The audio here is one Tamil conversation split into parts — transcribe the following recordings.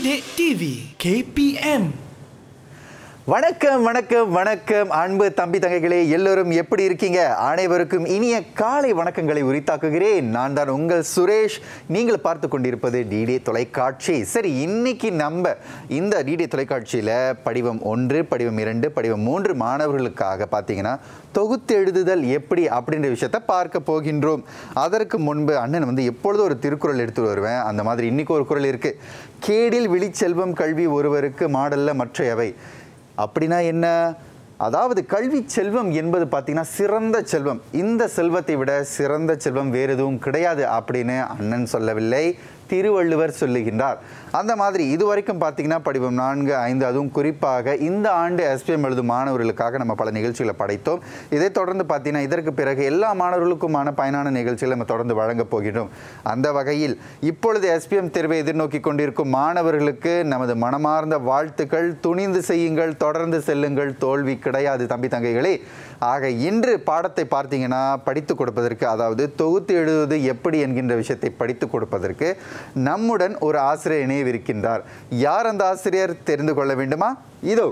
Didik TV KPM வணக்கம் வணக்கம் வணக்கம் அன்பு தம்பி தங்கைகளே எல்லோரும் எப்படி இருக்கீங்க அனைவருக்கும் இனிய காலை வணக்கங்களை உரித்தாக்குகிறேன் நான் தான் உங்கள் சுரேஷ் நீங்கள் பார்த்து கொண்டிருப்பது டிடி தொலைக்காட்சி சரி இன்னைக்கு நம்ம இந்த டிடி தொலைக்காட்சியில் படிவம் ஒன்று படிவம் இரண்டு படிவம் மூன்று மாணவர்களுக்காக பார்த்தீங்கன்னா தொகுத்து எழுதுதல் எப்படி அப்படின்ற விஷயத்தை பார்க்க போகின்றோம் அதற்கு முன்பு அண்ணன் வந்து எப்பொழுதும் ஒரு திருக்குறள் எடுத்து வருவேன் அந்த மாதிரி இன்னைக்கு ஒரு குறள் இருக்கு கேடில் விழிச்செல்வம் கல்வி ஒருவருக்கு மாடல்ல மற்றையவை அப்படின்னா என்ன அதாவது கல்வி செல்வம் என்பது பார்த்தீங்கன்னா சிறந்த செல்வம் இந்த செல்வத்தை விட சிறந்த செல்வம் வேறு எதுவும் கிடையாது அப்படின்னு அண்ணன் சொல்லவில்லை திருவள்ளுவர் சொல்லுகின்றார் அந்த மாதிரி இதுவரைக்கும் பார்த்தீங்கன்னா படிவம் நான்கு ஐந்து அதுவும் குறிப்பாக இந்த ஆண்டு எஸ்பிஎம் எழுதும் மாணவர்களுக்காக நம்ம பல நிகழ்ச்சிகளை படைத்தோம் இதை தொடர்ந்து பார்த்தீங்கன்னா இதற்கு பிறகு எல்லா மாணவர்களுக்குமான பயனான நிகழ்ச்சிகளை நம்ம தொடர்ந்து வழங்கப் போகின்றோம் அந்த வகையில் இப்பொழுது எஸ்பிஎம் தேர்வை எதிர்நோக்கி கொண்டிருக்கும் மாணவர்களுக்கு நமது மனமார்ந்த வாழ்த்துக்கள் துணிந்து செய்யுங்கள் தொடர்ந்து செல்லுங்கள் தோல்வி கிடையாது தம்பி தங்கைகளே ஆக இன்று பாடத்தை பார்த்தீங்கன்னா படித்து கொடுப்பதற்கு அதாவது தொகுத்து எழுதுவது எப்படி என்கின்ற விஷயத்தை படித்து கொடுப்பதற்கு நம்முடன் ஒரு ஆசிரியர் இணையவிருக்கின்றார் யார் அந்த ஆசிரியர் தெரிந்து கொள்ள வேண்டுமா இதோ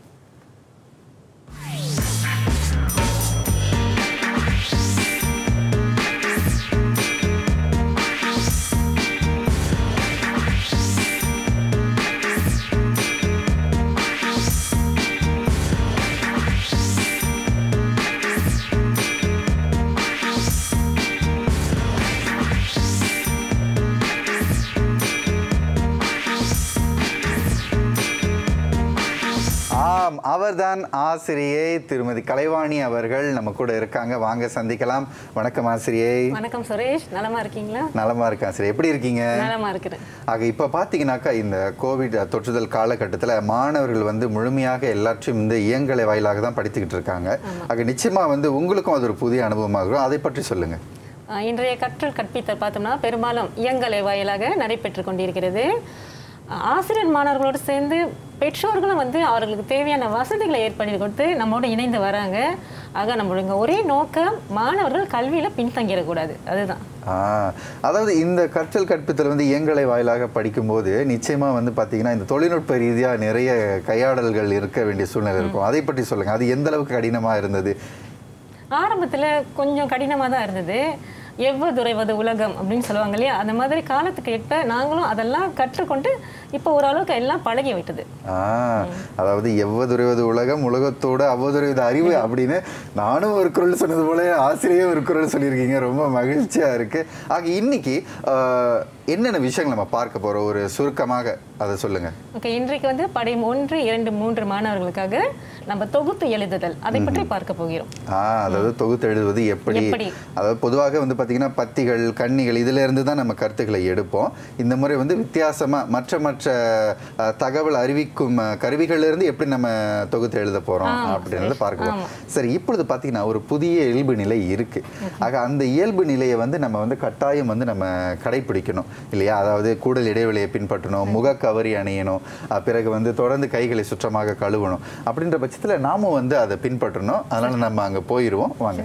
ஆம் அவர்தான் ஆசிரியை திருமதி கலைவாணி அவர்கள் நம்ம கூட இருக்காங்க வாங்க சந்திக்கலாம் வணக்கம் ஆசிரியை வணக்கம் சுரேஷ் நலமா இருக்கீங்களா நலமா இருக்கேன் ஆசிரியை எப்படி இருக்கீங்க நலமா இருக்கிறேன் ஆக இப்போ பார்த்தீங்கன்னாக்கா இந்த கோவிட் தொற்றுதல் காலகட்டத்தில் மாணவர்கள் வந்து முழுமையாக எல்லாற்றையும் இந்த இயங்கலை வாயிலாக தான் படித்துக்கிட்டு இருக்காங்க ஆக நிச்சயமா வந்து உங்களுக்கும் அது ஒரு புதிய அனுபவமாக இருக்கும் அதை பற்றி சொல்லுங்க அஹ் இன்றைய கற்றல் கற்பித்தல் பார்த்தோம்னா பெரும்பாலும் இயங்கலை வாயிலாக நடைபெற்று கொண்டிருக்கிறது அஹ் ஆசிரியர் மாணவர்களோடு சேர்ந்து பெற்றோர்களும் வந்து அவர்களுக்கு தேவையான வசதிகளை ஏற்படுத்தி கொடுத்து நம்மோடு இணைந்து வராங்க ஆக நம்மளுடைய ஒரே நோக்கம் மாணவர்கள் கல்வியில் பின்தங்கிடக்கூடாது அதுதான் ஆ, அதாவது இந்த கற்றல் கற்பித்தல் வந்து இயங்கலை வாயிலாக படிக்கும்போது நிச்சயமா வந்து பார்த்தீங்கன்னா இந்த தொழில்நுட்ப ரீதியாக நிறைய கையாடல்கள் இருக்க வேண்டிய சூழ்நிலை இருக்கும் அதை பற்றி சொல்லுங்க அது எந்த அளவுக்கு கடினமா இருந்தது ஆரம்பத்தில் கொஞ்சம் கடினமாக தான் இருந்தது எவ்வதுரைவது உலகம் அப்படின்னு சொல்லுவாங்க இல்லையா அந்த மாதிரி காலத்துக்கு ஏற்ப நாங்களும் அதெல்லாம் கற்றுக்கொண்டு இப்போ ஓரளவுக்கு எல்லாம் பழகி விட்டது ஆ, அதாவது எவ்வதுரைவது உலகம் உலகத்தோட அவ்வதுரைவது அறிவு அப்படின்னு நானும் ஒரு குரல் சொன்னது போல ஆசிரியர் ஒரு குரல் சொல்லியிருக்கீங்க ரொம்ப மகிழ்ச்சியா இருக்கு ஆக இன்னைக்கு ஆ, என்னென்ன விஷயங்கள் நம்ம பார்க்க போறோம் ஒரு சுருக்கமாக அதை சொல்லுங்க ஓகே இன்றைக்கு வந்து படையும் ஒன்று இரண்டு மூன்று மாணவர்களுக்காக நம்ம தொகுத்து எழுதுதல் அதை பற்றி பார்க்க போகிறோம் ஆ அதாவது தொகுத்து எழுதுவது எப்படி எப்படி? அதாவது பொதுவாக வந்து பார்த்தீங்கன்னா பத்திகள் கன்னிகள் இதுல இருந்து தான் நம்ம கருத்துக்களை எடுப்போம் இந்த முறை வந்து வித்தியாசமா மற்ற மற்ற அஹ், தகவல் அறிவிக்கும் அஹ், கருவிகள்ல இருந்து எப்படி நம்ம தொகுத்து எழுத போறோம் அப்படின்றத பார்க்கலாம் சரி இப்பொழுது பார்த்தீங்கன்னா ஒரு புதிய இயல்பு நிலை இருக்கு ஆக அந்த இயல்பு நிலையை வந்து நம்ம வந்து கட்டாயம் வந்து நம்ம கடைபிடிக்கணும் இல்லையா அதாவது கூடல் இடைவெளியை பின்பற்றணும் முகக்கவரி அணியணும் அஹ், பிறகு வந்து தொடர்ந்து கைகளை சுற்றமாக கழுவணும் அப்படின்ற பட்சத்தில் நாமும் வந்து அதை பின்பற்றணும் அதனால நம்ம அங்கே போயிடுவோம் வாங்க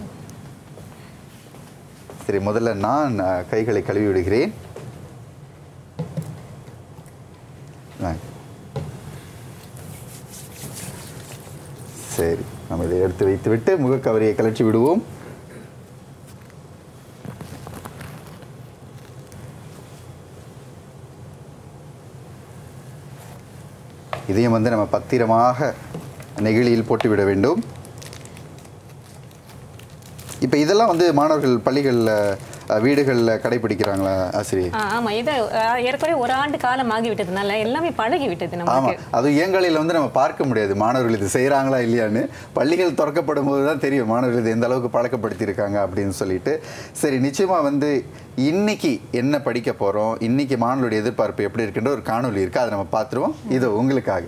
சரி முதல்ல நான் அஹ், கைகளை கழுவி விடுகிறேன் வாங்க. சரி நம்ம இதை எடுத்து வைத்துவிட்டு முகக்கவரியை கழற்றி விடுவோம் இதையும் வந்து நம்ம பத்திரமாக நெகிழியில் போட்டுவிட வேண்டும் இப்போ இதெல்லாம் வந்து மாணவர்கள் பள்ளிகளில் வீடுகளில் கடைபிடிக்கிறாங்களா ஆசிரியர் ஆ, ஆமா இது அஹ், ஏற்கனவே ஒரு ஆண்டு காலம் ஆகிவிட்டதுனால எல்லாமே பழகி விட்டது ஆமா நமக்கு அது இயங்கலையில் வந்து நம்ம பார்க்க முடியாது மாணவர்கள் இது செய்கிறாங்களா இல்லையான்னு பள்ளிகள் திறக்கப்படும் போது தான் தெரியும் மாணவர்கள் இது எந்த அளவுக்கு பழக்கப்படுத்தியிருக்காங்க அப்படின்னு சொல்லிட்டு சரி நிச்சயமா வந்து இன்னைக்கு என்ன படிக்க போறோம் இன்னைக்கு மாணவர்களுடைய எதிர்பார்ப்பு எப்படி இருக்குன்ற ஒரு காணொளி இருக்கு அதை நம்ம பார்த்துருவோம் இது உங்களுக்காக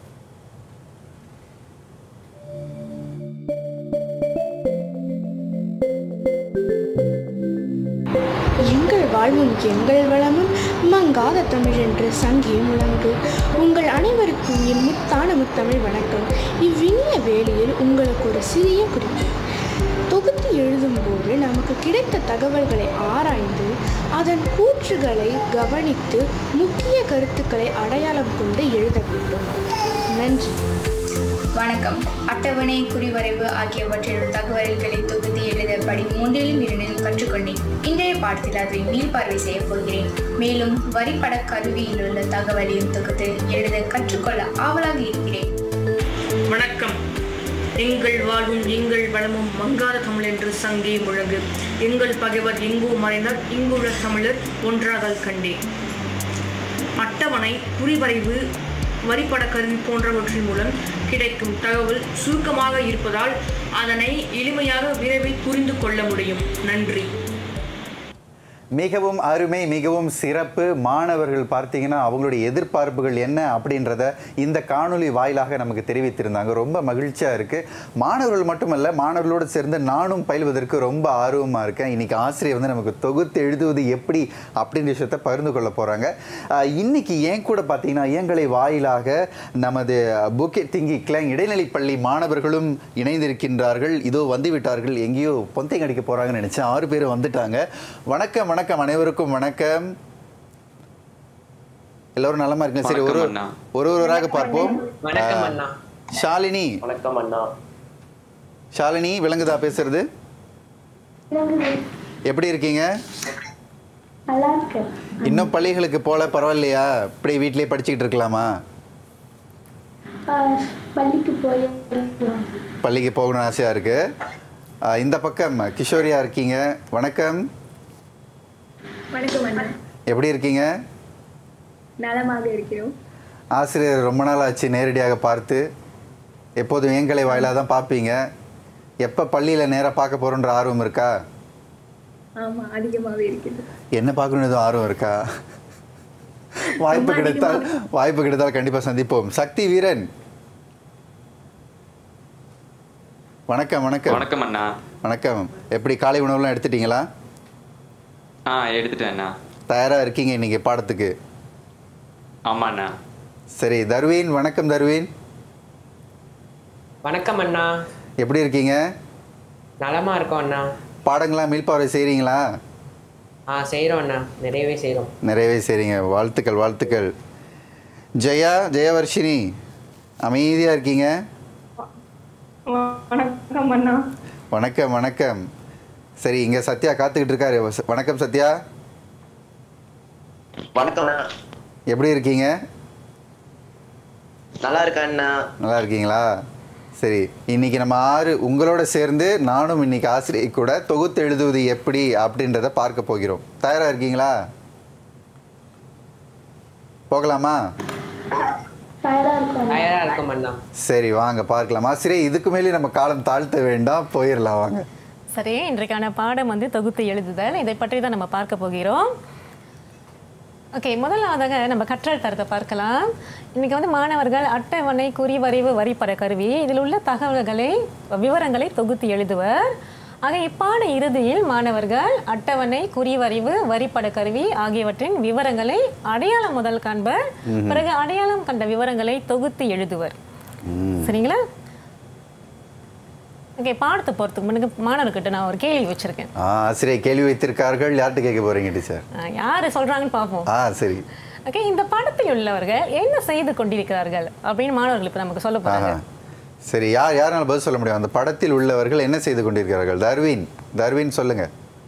எங்கள் வாழ்வும் எங்கள் வளமும் மங்காத தமிழ் என்று சங்கே முழங்கு உங்கள் அனைவருக்கும் என் முத்தான முத்தமிழ் வணக்கம் இவ்வினிய வேளையில் உங்களுக்கு ஒரு சிறிய குறிப்பு தொகுத்து எழுதும்போது நமக்கு கிடைத்த தகவல்களை ஆராய்ந்து அதன் கூற்றுகளை கவனித்து முக்கிய கருத்துக்களை அடையாளம் கொண்டு எழுத வேண்டும் நன்றி வணக்கம் அட்டவணை குறிவரைவு ஆகியவற்றில் உள்ள தகவல்களை தொகுத்து எழுத படி மூன்றிலும் இரண்டிலும் கற்றுக்கொண்டேன் இன்றைய பாடத்தில் அதை மீள்பார்வை செய்யப் போகிறேன் மேலும் வரிப்பட கருவியில் உள்ள தகவலையும் தொகுத்து எழுத கற்றுக்கொள்ள ஆவலாக இருக்கிறேன் வணக்கம் எங்கள் வாழ்வும் எங்கள் வளமும் மங்காத தமிழ் என்று சங்கே முழங்கு எங்கள் பகைவர் எங்கோ மறைந்தார் இங்குள்ள தமிழர் ஒன்றாகல் கண்டே அட்டவணை குறிவரைவு வரிப்பட கருவி போன்றவற்றின் மூலம் கிடைக்கும் தகவல் சுருக்கமாக இருப்பதால் அதனை எளிமையாக விரைவில் புரிந்து கொள்ள முடியும் நன்றி மிகவும் அருமை மிகவும் சிறப்பு மாணவர்கள் பார்த்தீங்கன்னா அவங்களுடைய எதிர்பார்ப்புகள் என்ன அப்படின்றத இந்த காணொளி வாயிலாக நமக்கு தெரிவித்திருந்தாங்க ரொம்ப மகிழ்ச்சியாக இருக்குது மாணவர்கள் மட்டுமல்ல மாணவர்களோடு சேர்ந்து நானும் பயில்வதற்கு ரொம்ப ஆர்வமாக இருக்கேன் இன்னைக்கு ஆசிரியர் வந்து நமக்கு தொகுத்து எழுதுவது எப்படி அப்படின்ற விஷயத்தை பகிர்ந்து கொள்ள போகிறாங்க இன்னைக்கு ஏன் கூட பார்த்தீங்கன்னா இயங்கலை வாயிலாக நமது புக்கே திங்கி கிளாங் இடைநிலைப் பள்ளி மாணவர்களும் இணைந்திருக்கின்றார்கள் இதோ வந்து விட்டார்கள் எங்கேயோ பொந்தைங்க அடிக்க போகிறாங்கன்னு நினச்சேன் ஆறு பேர் வந்துட்டாங்க வணக்கம் வணக்கம் அனைவருக்கும் வணக்கம் எல்லோரும் நலமா இருக்கீங்க சரி ஒரு வணக்கம் அண்ணா. ஒரு ஒருவராக பார்ப்போம் வணக்கம் ஆ, அண்ணா. ஷாலினி வணக்கம் அண்ணா ஷாலினி விளங்குதா பேசுறது எப்படி இருக்கீங்க நல்லா இருக்கு இன்னும் பள்ளிகளுக்கு போல பரவாயில்லையா இப்படி வீட்டிலேயே படிச்சுக்கிட்டு இருக்கலாமா ஆஹ் பள்ளிக்கு போய் பள்ளிக்கு போகணும்னு ஆசையாக இருக்கு ஆ, இந்த பக்கம் கிஷோரியா இருக்கீங்க வணக்கம் வணக்கம் அண்ணா எப்படி இருக்கீங்க நலமாக இருக்கிறோம் ஆசிரியர் ரொம்ப நாள் ஆச்சு நேரடியாக பார்த்து எப்போதும் ஏங்கலை வாயிலாக தான் பார்ப்பீங்க எப்போ பள்ளியில் நேராக பார்க்க போகிறோன்ற ஆர்வம் இருக்கா ஆமா அதிகமாகவே இருக்கிறது என்ன பார்க்கணும் எதுவும் ஆர்வம் இருக்கா வாய்ப்பு கிடைத்தால் வாய்ப்பு கிடைத்தால் கண்டிப்பாக சந்திப்போம் சக்தி வீரன் வணக்கம் வணக்கம் வணக்கம் அண்ணா வணக்கம் எப்படி காலை உணவுலாம் எடுத்துட்டீங்களா ஆ எடுத்துட்டேன் அண்ணா தயாராக இருக்கீங்க இன்னைக்கு பாடத்துக்கு ஆமா அண்ணா சரி தர்வீன் வணக்கம் தர்வீன் வணக்கம் அண்ணா எப்படி இருக்கீங்க நலமா இருக்கோம் அண்ணா பாடங்கள்லாம் மீள்பார்வை செய்கிறீங்களா ஆ செய்கிறோம் அண்ணா நிறையவே செய்கிறோம் நிறையவே செய்கிறீங்க வாழ்த்துக்கள் வாழ்த்துக்கள் ஜெயா ஜெயவர்ஷினி அமைதியாக இருக்கீங்க வணக்கம் அண்ணா வணக்கம் வணக்கம் சரி இங்கே சத்யா காத்துக்கிட்டு இருக்காரு வ- வணக்கம் சத்யா வணக்கம் அண்ணா எப்படி இருக்கீங்க நல்லா இருக்கேன் அண்ணா நல்லா இருக்கீங்களா சரி இன்னைக்கு நம்ம ஆறு உங்களோட சேர்ந்து நானும் இன்னைக்கு ஆசிரியை கூட தொகுத்து எழுதுவது எப்படி அப்படின்றத பார்க்க போகிறோம் தயாரா இருக்கீங்களா போகலாமா தயாரா இருக்கும் தயாராக இருக்கோம் அண்ணா சரி வாங்க பார்க்கலாம் ஆசிரியர் இதுக்கு மேலே நம்ம காலம் தாழ்த்த வேண்டாம் போயிடலாம் வாங்க சரி இன்றைக்கான பாடம் வந்து தொகுத்து எழுதுதல் இதை பற்றி தான் நம்ம பார்க்க போகிறோம் ஓகே முதலாவதாக நம்ம கற்றல் தரத்தை பார்க்கலாம் இன்னைக்கு வந்து மாணவர்கள் அட்டவணை குறிவரைவு வரிப்பட கருவி இதில் உள்ள தகவல்களை விவரங்களை தொகுத்து எழுதுவர் ஆக இப்பாட இறுதியில் மாணவர்கள் அட்டவணை குறிவரைவு வரிப்பட கருவி ஆகியவற்றின் விவரங்களை அடையாளம் முதல் காண்பர் பிறகு அடையாளம் கண்ட விவரங்களை தொகுத்து எழுதுவர் சரிங்களா ஓகே பாடத்தை போகிறதுக்கு முன்னாடி மாணவர்கிட்ட நான் ஒரு கேள்வி வச்சிருக்கேன் ஆ, ஆசிரியர் கேள்வி வைத்திருக்கார்கள் யார்கிட்ட கேட்க போறீங்க டீச்சர் ஆஹ் யாரு சொல்றாங்கன்னு பார்ப்போம் ஆ சரி ஓகே இந்த படத்தில் உள்ளவர்கள் என்ன செய்து கொண்டிருக்கிறார்கள் அப்படின்னு மாணவர்கள் இப்ப நமக்கு சொல்ல போறாங்க ஆஹா சரி யார் யாரால பதில் சொல்ல முடியும் அந்த படத்தில் உள்ளவர்கள் என்ன செய்து கொண்டிருக்கிறார்கள் தர்வீன் தர்வீன் சொல்லுங்க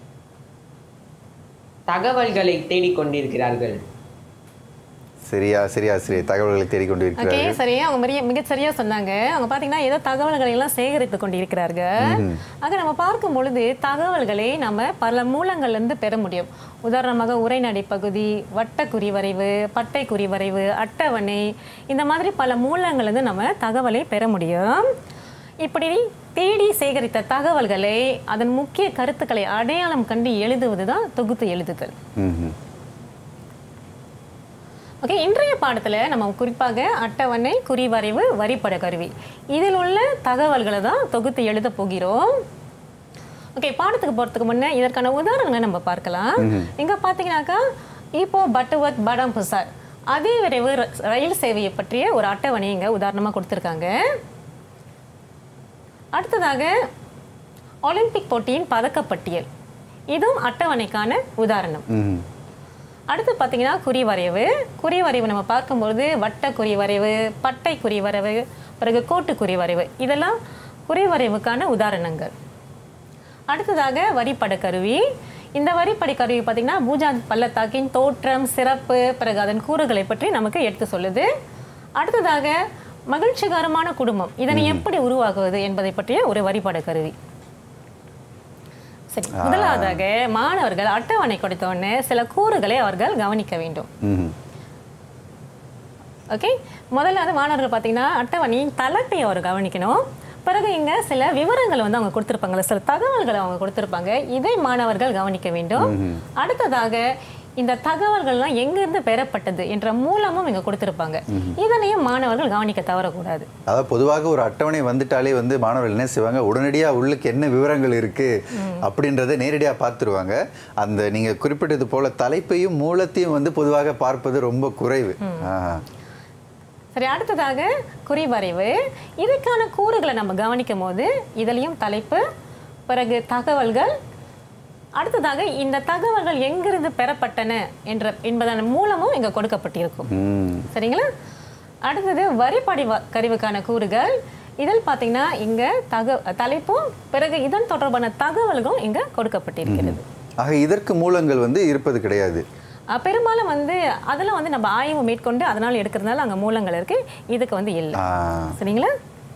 தகவல்களை தேடிக் கொண்டிருக்கிறார்கள் சரியா சரியா சரி தகவல்களை ஓகே தேடிக்கொண்டிருக்கிறார்கள் சரி அவங்க மிக மிக சரியா சொன்னாங்க அவங்க பாத்தீங்கன்னா ஏதோ தகவல்களை எல்லாம் சேகரித்து கொண்டிருக்கிறார்கள் ஆக நம்ம பார்க்கும் பொழுது தகவல்களை நம்ம பல மூலங்கள்ல இருந்து பெற முடியும் உதாரணமாக உரைநடை பகுதி வட்ட குறிவரைவு பட்டை குறிவரைவு அட்டவணை இந்த மாதிரி பல மூலங்கள்ல இருந்து நம்ம தகவலை பெற முடியும் இப்படி தேடி சேகரித்த தகவல்களை அதன் முக்கிய கருத்துக்களை அடையாளம் கண்டு எழுதுவது தான் தொகுத்து எழுதுதல் ம்ஹும். ஓகே இன்றைய பாடத்தில் நம்ம குறிப்பாக அட்டவணை குறிவரைவு வரிப்பட கருவி இதில் உள்ள தகவல்களை தான் தொகுத்து எழுத போகிறோம் ஓகே பாடத்துக்கு போகிறதுக்கு முன்னே இதற்கான உதாரணங்களை நம்ம பார்க்கலாம் இங்கே பார்த்தீங்கன்னாக்கா இப்போ பட்டுவத் படம் புசார் அதே விரைவு ர- ரயில் சேவையை பற்றிய ஒரு அட்டவணை இங்கே உதாரணமாக கொடுத்துருக்காங்க அடுத்ததாக ஒலிம்பிக் போட்டியின் பதக்கப்பட்டியல் இதுவும் அட்டவணைக்கான உதாரணம் ம் அடுத்து பார்த்தீங்கன்னா குறி வரைவு குறி வரைவு நம்ம பார்க்கும்பொழுது வட்ட குறி வரைவு பட்டை குறி வரைவு பிறகு கோட்டு குறி வரைவு இதெல்லாம் குறி வரைவுக்கான உதாரணங்கள் அடுத்ததாக வரிப்பட கருவி இந்த வரிப்படை கருவி பார்த்தீங்கன்னா பூஜா பள்ளத்தாக்கின் தோற்றம் சிறப்பு பிறகு அதன் கூறுகளை பற்றி நமக்கு எடுத்து சொல்லுது அடுத்ததாக மகிழ்ச்சிகரமான குடும்பம் இதனை எப்படி உருவாக்குவது என்பதை பற்றிய ஒரு வரிப்பட கருவி சரி முதலாவதாக மாணவர்கள் அட்டவணை கொடுத்த உடனே சில கூறுகளை அவர்கள் கவனிக்க வேண்டும் ம் ஓகே முதல்ல மாணவர்கள் பார்த்தீங்கன்னா அட்டவணையின் தலைப்பை அவர் கவனிக்கணும் பிறகு இங்க சில விவரங்கள் வந்து அவங்க கொடுத்துருப்பாங்கல்ல சில தகவல்களை அவங்க கொடுத்துருப்பாங்க இதை மாணவர்கள் கவனிக்க வேண்டும் அடுத்ததாக இந்த தகவல்கள்லாம் எங்கிருந்து பெறப்பட்டது என்ற மூலமும் இங்க கொடுத்துருப்பாங்க இதனையும் மாணவர்கள் கவனிக்க தவறக்கூடாது அதாவது பொதுவாக ஒரு அட்டவணை வந்துட்டாலே வந்து மாணவர்கள் என்ன செய்வாங்க உடனடியா உள்ளுக்கு என்ன விவரங்கள் இருக்கு அப்படின்றத நேரடியா பார்த்துருவாங்க அந்த நீங்க குறிப்பிட்டது போல தலைப்பையும் மூலத்தையும் வந்து பொதுவாக பார்ப்பது ரொம்ப குறைவு ஆஹா. சரி அடுத்ததாக குறிவரைவு இதுக்கான கூறுகளை நம்ம கவனிக்கும் போது இதுலயும் தலைப்பு பிறகு தகவல்கள் அடுத்ததாக இந்த தகவல்கள் எங்கிருந்து பெறப்பட்டன என்ற என்பதன் மூலமும் இங்க கொடுக்கப்பட்டிருக்கும் ம் சரிங்களா அடுத்தது வரிப்படி வ- கருவிக்கான கூறுகள் இதில் பார்த்தீங்கன்னா இங்க தக தலைப்பும் பிறகு இதன் தொடர்பான தகவல்களும் இங்க கொடுக்கப்பட்டிருக்கிறது ஆக இதற்கு மூலங்கள் வந்து இருப்பது கிடையாது அஹ் பெரும்பாலும் வந்து அதில் வந்து நம்ம ஆய்வு மேற்கொண்டு அதனால் எடுக்கிறதுனால அங்கே மூலங்கள் இருக்கு இதுக்கு வந்து இல்லை ஆ. சரிங்களா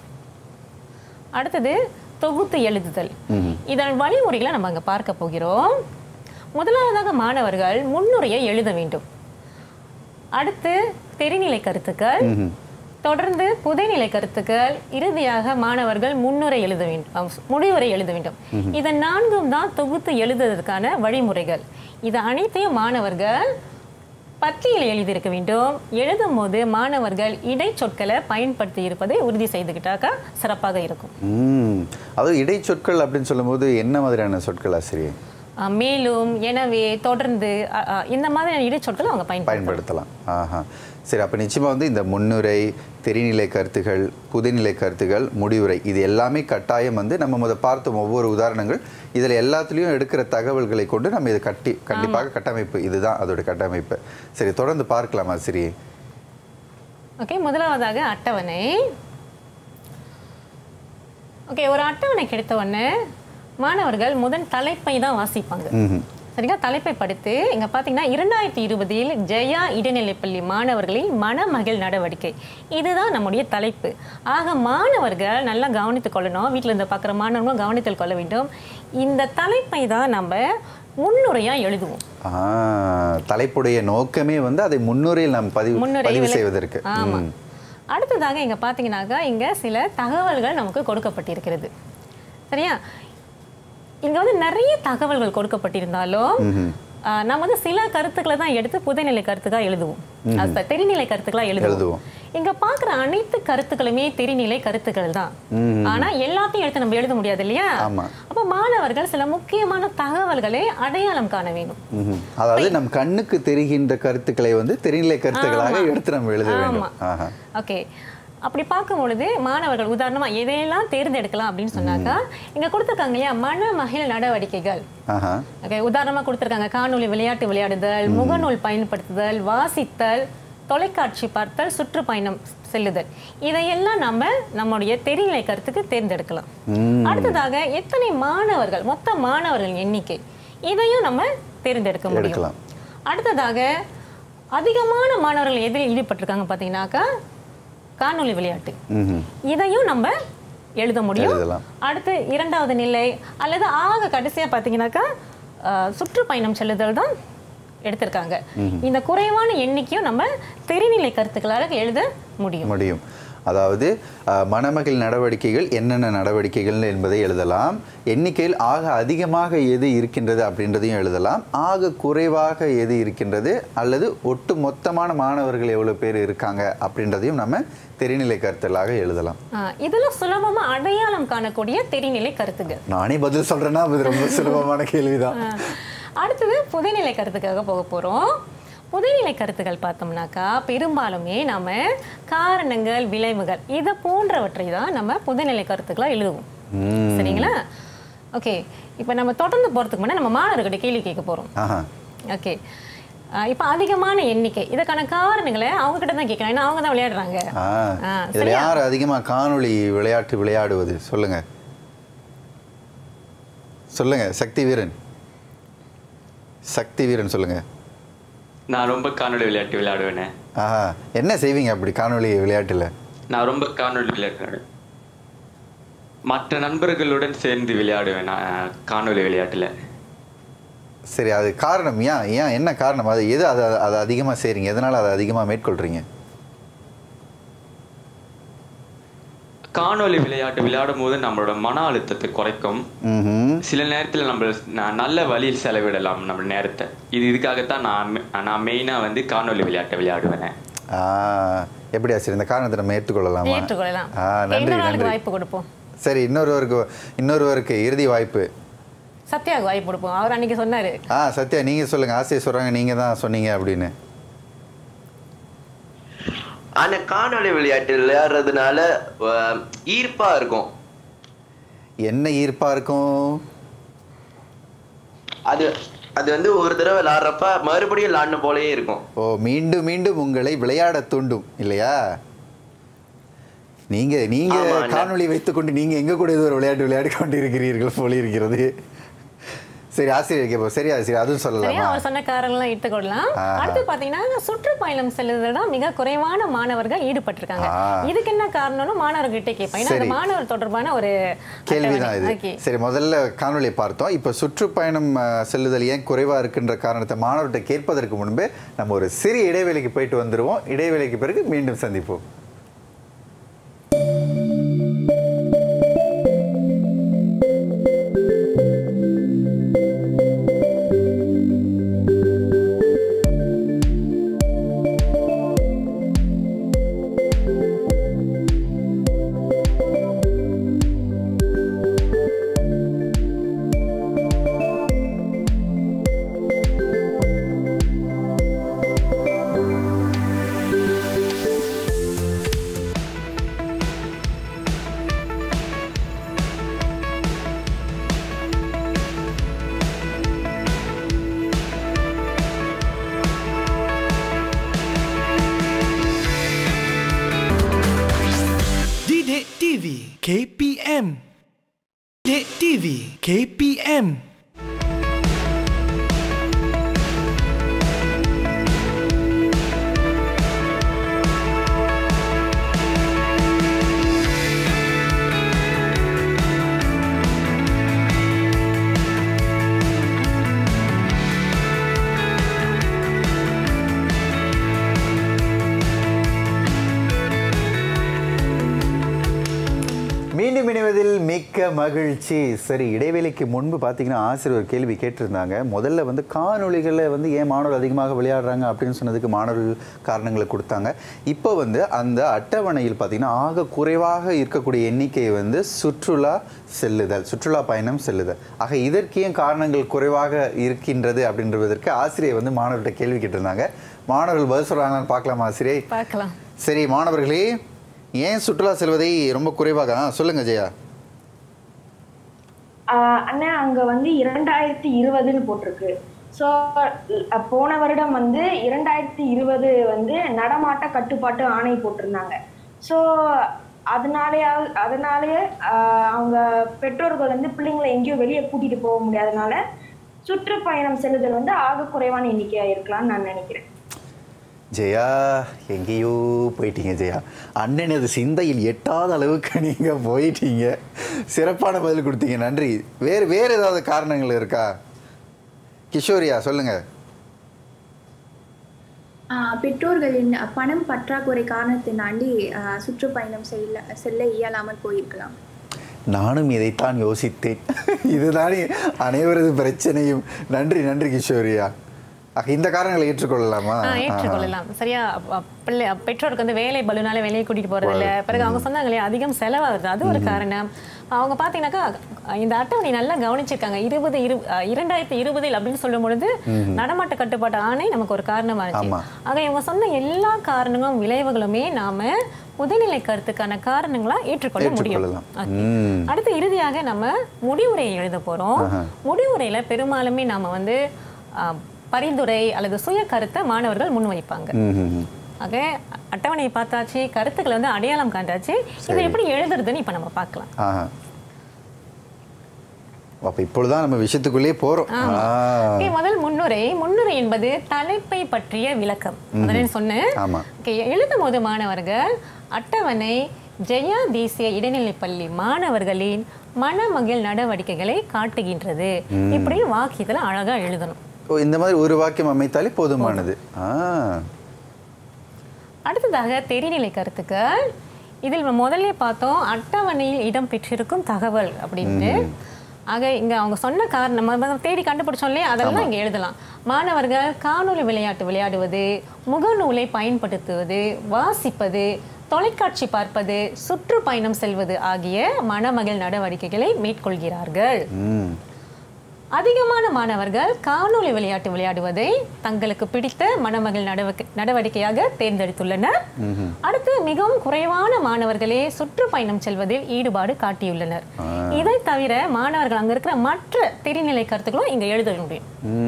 அடுத்தது தொகுத்து எழுதுதல் இதன் வழிமுறைகளை நம்ம அங்கே பார்க்க போகிறோம் முதலாவதாக மாணவர்கள் முன்னுரையை எழுத வேண்டும் அடுத்து தெரிநிலை கருத்துக்கள் தொடர்ந்து புதைநிலை கருத்துக்கள் இறுதியாக மாணவர்கள் முன்னுரை எழுத வேண்டும் அஹ் முடிவுரை எழுத வேண்டும் இதன் நான்கும் தான் தொகுத்து எழுதுவதற்கான வழிமுறைகள் இது அனைத்தையும் மாணவர்கள் பத்தியில் எழுதியிருக்க வேண்டும் எழுதும் போது மாணவர்கள் இடைச்சொற்களை பயன்படுத்தி இருப்பதை உறுதி செய்துக்கிட்டாக்கா சிறப்பாக இருக்கும் ம் அதுவும் இடைச்சொற்கள் அப்படின்னு சொல்லும்போது என்ன மாதிரியான சொற்கள் ஆசிரியர் அஹ் மேலும் எனவே தொடர்ந்து அஹ், அஹ், இந்த மாதிரியான இடைச்சொற்களை அவங்க பயன்படுத்த பயன்படுத்தலாம் ஆஹா சரி அப்போ நிச்சயமாக வந்து இந்த முன்னுரை தெரிநிலை கருத்துகள் புதுநிலை கருத்துகள் முடிவுரை இது எல்லாமே கட்டாயம் வந்து நம்ம முத பார்த்தோம் ஒவ்வொரு உதாரணங்கள் இதில் எல்லாத்துலேயும் எடுக்கிற தகவல்களை கொண்டு நம்ம இதை கட்டி கண்டிப்பாக கட்டமைப்பு இதுதான் அதோட கட்டமைப்பு சரி தொடர்ந்து பார்க்கலாமா சரி ஓகே முதலாவதாக அட்டவணை ஓகே ஒரு அட்டவணை கிடைத்த உடனே மாணவர்கள் முதல் தலைப்பை தான் வாசிப்பாங்க ம்ஹும். சரிங்களா தலைப்பை படித்து இங்க பாத்தீங்கன்னா இரண்டாயிரத்தி இருபதில் ஜெயா இடைநிலைப்பள்ளி மாணவர்களின் மனமகிழ் நடவடிக்கை இதுதான் நம்முடைய தலைப்பு ஆக மாணவர்கள் நல்லா கவனித்துக் கொள்ளணும் வீட்டில் இருந்து பார்க்குற மாணவர்களும் கவனித்துக் கொள்ள வேண்டும் இந்த தலைப்பை தான் நம்ம முன்னுரையா எழுதுவோம் ஆ தலைப்புடைய நோக்கமே வந்து அதை முன்னுரையில் நாம் பதிவு முன்னுரை பதிவு விளை- செய்வதற்கு ஆமா ம். அடுத்ததாக இங்க பாத்தீங்கன்னாக்கா இங்க சில தகவல்கள் நமக்கு கொடுக்கப்பட்டிருக்கிறது சரியா இங்க வந்து நிறைய தகவல்கள் கொடுக்கப்பட்டிருந்தாலும் ஆஹ், நம்ம வந்து சில கருத்துக்களை தான் எடுத்து புதைநிலை கருத்துக்களா எழுதுவோம் அது தெரிநிலை கருத்துக்களா எழுதுவோம் எழுதுவோம். இங்க பாக்குற அனைத்து கருத்துக்களுமே தெரிநிலை கருத்துக்கள் தான் ஆனா எல்லாத்தையும் எடுத்து நம்ம எழுத முடியாது இல்லையா ஆமா. அப்ப மாணவர்கள் சில முக்கியமான தகவல்களை அடையாளம் காண வேணும் ம்ஹும். அதாவது நம் கண்ணுக்கு தெரிகின்ற கருத்துக்களை வந்து தெரிநிலை கருத்துக்களாக எடுத்து நம்ம எழுத வேண்டும் ஆமா. ஆஹா ஓகே அப்படி பார்க்கும் பொழுது மாணவர்கள் உதாரணமா எதையெல்லாம் தேர்ந்தெடுக்கலாம் அப்படின்னு சொன்னாக்கா இங்க கொடுத்துருக்காங்க இல்லையா மனமகிழ் நடவடிக்கைகள் ஆஹா ஓகே உதாரணமா கொடுத்துருக்காங்க காணொளி விளையாட்டு விளையாடுதல் முகநூல் பயன்படுத்துதல் வாசித்தல் தொலைக்காட்சி பார்த்தல் சுற்றுப்பயணம் செல்லுதல் இதையெல்லாம் நம்ம நம்முடைய தெரிநிலை கருத்துக்கு தேர்ந்தெடுக்கலாம் ம். அடுத்ததாக எத்தனை மாணவர்கள் மொத்த மாணவர்கள் எண்ணிக்கை இதையும் நம்ம தேர்ந்தெடுக்க முடியும் எடுக்கலாம். அடுத்ததாக அதிகமான மாணவர்கள் எதில் ஈடுபட்டிருக்காங்க பார்த்தீங்கன்னாக்கா காணொளி விளையாட்டு ம்ஹும். இதையும் நம்ம எழுத முடியும் எழுதலாம். அடுத்து இரண்டாவது நிலை அல்லது ஆக கடைசியா பார்த்தீங்கன்னாக்கா அஹ், சுற்றுப்பயணம் செல்லுதல் தான் எடுத்திருக்காங்க இந்த குறைவான எண்ணிக்கையும் நம்ம தெரிநிலை கருத்துக்களாக எழுத முடியும் முடியும் அதாவது அஹ், மணமகள் நடவடிக்கைகள் என்னென்ன நடவடிக்கைகள் என்பதை எழுதலாம் எண்ணிக்கையில் ஆக அதிகமாக எது இருக்கின்றது அப்படின்றதையும் எழுதலாம் ஆக குறைவாக எது இருக்கின்றது அல்லது ஒட்டு மொத்தமான மாணவர்கள் எவ்வளவு பேர் இருக்காங்க அப்படின்றதையும் நம்ம தெரிநிலை கருத்தலாக எழுதலாம் அஹ், இதெல்லாம் சுலபமா அடையாளம் காணக்கூடிய தெரிநிலை கருத்துகள் நானே பதில் சொல்றேன்னா அது ரொம்ப சுலபமான கேள்விதான் அடுத்தது புதைநிலை கருத்துக்காக போக போறோம் புதைநிலை கருத்துக்கள் பார்த்தோம்னாக்கா பெரும்பாலுமே நம்ம காரணங்கள் விளைவுகள் இதை போன்றவற்றை தான் நம்ம புதைநிலை கருத்துக்களா எழுதுவோம் சரிங்களா ஓகே இப்போ நம்ம தொடர்ந்து போகிறதுக்கு முன்னாடி நம்ம மாணவர்கிட்ட கேள்வி கேட்க போகிறோம் ஆஹா ஓகே இப்போ அதிகமான எண்ணிக்கை இதுக்கான காரணங்களை அவங்க கிட்ட தான் கேட்கணும் ஏன்னா அவங்க தான் விளையாடுறாங்க ஆ ஆ, இதில் சரியா? யார் அதிகமாக காணொளி விளையாட்டு விளையாடுவது சொல்லுங்க சொல்லுங்க சக்தி வீரன் சக்தி வீரன் சொல்லுங்க நான் ரொம்ப காணொளி விளையாட்டு விளையாடுவேனே ஆஹா என்ன செய்வீங்க அப்படி காணொளி விளையாட்டுல நான் ரொம்ப காணொளி விளையாட்டு விளையாடுவேன். மற்ற நண்பர்களுடன் சேர்ந்து விளையாடுவேன் நான் காணொளி விளையாட்டுல சரி அது காரணம் ஏன் ஏன் என்ன காரணம் அது எது அதை அதை அதிகமாக செய்கிறீங்க எதனால் அதை அதிகமாக மேற்கொள்கிறீங்க காணொளி விளையாட்டு விளையாடும் போது நம்மளோட மன அழுத்தத்தை குறைக்கும் ம் சில நேரத்தில் நம்ம ந- நல்ல வழியில் செலவிடலாம் நம்ம நேரத்தை இது இதுக்காகத்தான் நான் மெ- நான் மெயினாக வந்து காணொளி விளையாட்டை விளையாடுவேனே ஆ எப்படி ஆச்சு இந்த காரணத்தை நம்ம ஏற்றுக்கொள்ளலாமா ஏற்றுக்கொள்ளலாம் ஆ நன்றி இன்னொரு ஆளுக்கு நன்றி வாய்ப்பு கொடுப்போம் சரி இன்னொருவருக்கு இன்னொருவருக்கு இறுதி வாய்ப்பு சத்யாவுக்கு வாய்ப்பு கொடுப்போம் அவர் அன்னைக்கு சொன்னாரு ஆ சத்யா நீங்கள் சொல்லுங்கள் ஆசையை சொல்கிறாங்க நீங்கள் தான் சொன்னீங்க அப்படின்னு ஆனா காணொளி விளையாட்டு விளையாடுறதுனால அஹ், ஈர்ப்பா இருக்கும் என்ன ஈர்ப்பாக இருக்கும் அது அது வந்து ஒரு தடவை விளையாடுறப்ப மறுபடியும் விளையாடணும் போலயே இருக்கும் ஓ மீண்டும் மீண்டும் உங்களை விளையாட தூண்டும் இல்லையா நீங்க நீங்க ஆமா, அண்ணா. காணொளி வைத்துக்கொண்டு நீங்க எங்க கூட ஏதோ ஒரு விளையாட்டு விளையாடி கொண்டிருக்கிறீர்கள் போல இருக்கிறது சரி ஆசிரியர் கேட்போம் சரி ஆசிரியர் அதுவும் சரியா சொல்லலாமா அவர் சொன்ன காரணம்லாம் எடுத்துக்கொள்ளலாம் ஆஹா. அடுத்து பாத்தீங்கன்னா சுற்றுப்பயணம் செல்லுறதுல தான் மிக குறைவான மாணவர்கள் ஈடுபட்டிருக்காங்க ஆ. இதுக்கு என்ன காரணம்னு மாணவர்கிட்ட கேட்பேன் ஏன்னா அது சரி. மாணவர் தொடர்பான ஒரு கேள்விதான் இது ஓகே சரி முதல்ல காணொளியை பார்த்தோம் இப்போ சுற்றுப்பயணம் அஹ், செல்லுதல் ஏன் குறைவா இருக்குன்ற காரணத்தை மாணவர்கிட்ட கேட்பதற்கு முன்பே நம்ம ஒரு சிறிய இடைவேளைக்கு போயிட்டு வந்துருவோம் இடைவேளைக்கு பிறகு மீண்டும் சந்திப்போம் Didik TV KPM Didik TV KPM மீண்டும் இணைவதில் மிக்க மகிழ்ச்சி சரி இடைவேளைக்கு முன்பு பார்த்தீங்கன்னா ஆசிரியர் ஒரு கேள்வி கேட்டிருந்தாங்க முதல்ல வந்து காணொளிகளை வந்து ஏன் மாணவர்கள் அதிகமாக விளையாடுறாங்க அப்படின்னு சொன்னதுக்கு மாணவர்கள் காரணங்களை கொடுத்தாங்க இப்போ வந்து அந்த அட்டவணையில் பார்த்தீங்கன்னா ஆக குறைவாக இருக்கக்கூடிய எண்ணிக்கை வந்து சுற்றுலா செல்லுதல் சுற்றுலா பயணம் செல்லுதல் ஆக இதற்கு ஏன் காரணங்கள் குறைவாக இருக்கின்றது அப்படின்றதற்கு ஆசிரியர் வந்து மாணவர்கிட்ட கேள்வி கேட்டிருந்தாங்க மாணவர்கள் பதில் சொல்கிறாங்களான்னு பார்க்கலாமா ஆசிரியை பார்க்கலாம் சரி மாணவர்களே ஏன் சுற்றுலா செல்வதை ரொம்ப குறைவாக ஆ, சொல்லுங்க ஜெயா ஆஹ் அண்ணா அங்க வந்து இரண்டாயிரத்தி இருபதுன்னு போட்டிருக்கு ஸோ போன வருடம் வந்து இரண்டாயிரத்தி இருபது வந்து நடமாட்ட கட்டுப்பாட்டு ஆணை போட்டிருந்தாங்க ஸோ அதனாலயா அதனாலேயே ஆஹ் அவங்க பெற்றோர்கள் வந்து பிள்ளைங்களை எங்கேயும் வெளியே கூட்டிட்டு போக முடியாதனால சுற்றுப்பயணம் செல்லுதல் வந்து ஆக குறைவான எண்ணிக்கையா இருக்கலாம்னு நான் நினைக்கிறேன் ஜெயா எங்கேயோ போயிட்டீங்க ஜெயா அண்ணனது சிந்தையில் எட்டாத அளவுக்கு நீங்க போயிட்டீங்க சிறப்பான பதில் கொடுத்தீங்க நன்றி வேறு வேறு ஏதாவது காரணங்கள் இருக்கா கிஷோரியா சொல்லுங்க ஆஹ் பெற்றோர்களின் பணம் பற்றாக்குறை காரணத்தினாண்டி ஆஹ் சுற்றுப்பயணம் செல்ல செல்ல இயலாமல் போயிருக்கலாம் நானும் இதைத்தான் யோசித்தேன் இதுதானே அனைவரது பிரச்சனையும் நன்றி நன்றி கிஷோரியா ஆக, இந்த காரணங்களை ஏற்றுக்கொள்ளலாமா ஆ, ஏற்றுக்கொள்ளலாம் சரியா அப்ப- அப்ப பிள்ளை பெற்றோருக்கு வந்து வேலை பலுனால வெளியே கூட்டிட்டு போறது இல்ல பிறகு அவங்க சொன்னாங்க இல்லையா அதிகம் செலவாகுது அது ஒரு காரணம் அவங்க பாத்தீங்கன்னாக்கா இந்த அட்டவணை நல்லா கவனிச்சிருக்காங்க இருபது இரு அஹ், இரண்டாயிரத்தி இருபதில் அப்படின்னு சொல்லும் பொழுது நடமாட்ட கட்டுப்பாட்டு ஆணை நமக்கு ஒரு காரணமா இருந்துச்சு ஆமா. ஆக இவங்க சொன்ன எல்லா காரணங்களும் விளைவுகளுமே நாம முதுநிலை கருத்துக்கான காரணங்களா ஏற்றுக்கொள்ள முடியும் ஏற்றுக்கொள்ளலாம். Okay. ம். அடுத்து இறுதியாக நம்ம முடிவுரையை எழுத போறோம் ஆஹா. முடிவுரையில பெரும்பாலுமே நாம வந்து ஆ, பரிந்துரை அல்லது சுய கருத்தை மாணவர்கள் முன்வைப்பாங்க ம், ம், ம். ஆக அட்டவணையை பார்த்தாச்சு கருத்துக்களை வந்து அடையாளம் காண்டாச்சு இதை சரி. எப்படி எழுதுறதுன்னு இப்ப நம்ம பார்க்கலாம் ஆஹா அப்ப இப்பொழுதுதான் நம்ம விஷயத்துக்குள்ளே போறோம் ஆமா. ஆ. Okay, முதல் முன்னுரை முன்னுரை என்பது தலைப்பை பற்றிய விளக்கம் முதல்ல சொன்னேன் ஆமா Okay, எழுதும் போது மாணவர்கள் அட்டவணை ஜெயா தேசிய இடைநிலைப்பள்ளி மாணவர்களின் மனமகிழ் நடவடிக்கைகளை காட்டுகின்றது இப்படி வாக்கியத்துல அழகா எழுதணும் ஓ, இந்த மாதிரி ஒரு வாக்கியம் அமைத்தாலே போதுமானது ஆ அடுத்ததாக தெரிநிலை கருத்துக்கள் இதில் நம்ம முதல்ல பார்த்தோம் அட்டவணையில் இடம் பெற்றிருக்கும் தகவல் அப்படின்னு ஆக இங்க அவங்க சொன்ன காரணம் நம்ம தேடி கண்டுபிடிச்சோம் இல்லையா அதெல்லாம் இங்க எழுதலாம் மாணவர்கள் காணொளி விளையாட்டு விளையாடுவது முகநூலை பயன்படுத்துவது வாசிப்பது தொலைக்காட்சி பார்ப்பது சுற்றுப்பயணம் செல்வது ஆகிய மனமகிழ் நடவடிக்கைகளை மேற்கொள்கிறார்கள் ம் அதிகமான மாணவர்கள் காணொளி விளையாட்டு விளையாடுவதை தங்களுக்கு பிடித்த மனமகிழ் நடவடிக்கை நடவடிக்கையாக தேர்ந்தெடுத்துள்ளனர் அடுத்து மிகவும் குறைவான மாணவர்களே சுற்றுப்பயணம் செல்வதில் ஈடுபாடு காட்டியுள்ளனர் இதை தவிர மாணவர்கள் அங்க இருக்கிற மற்ற தெரிநிலை கருத்துக்களும் இங்க எழுத முடியும்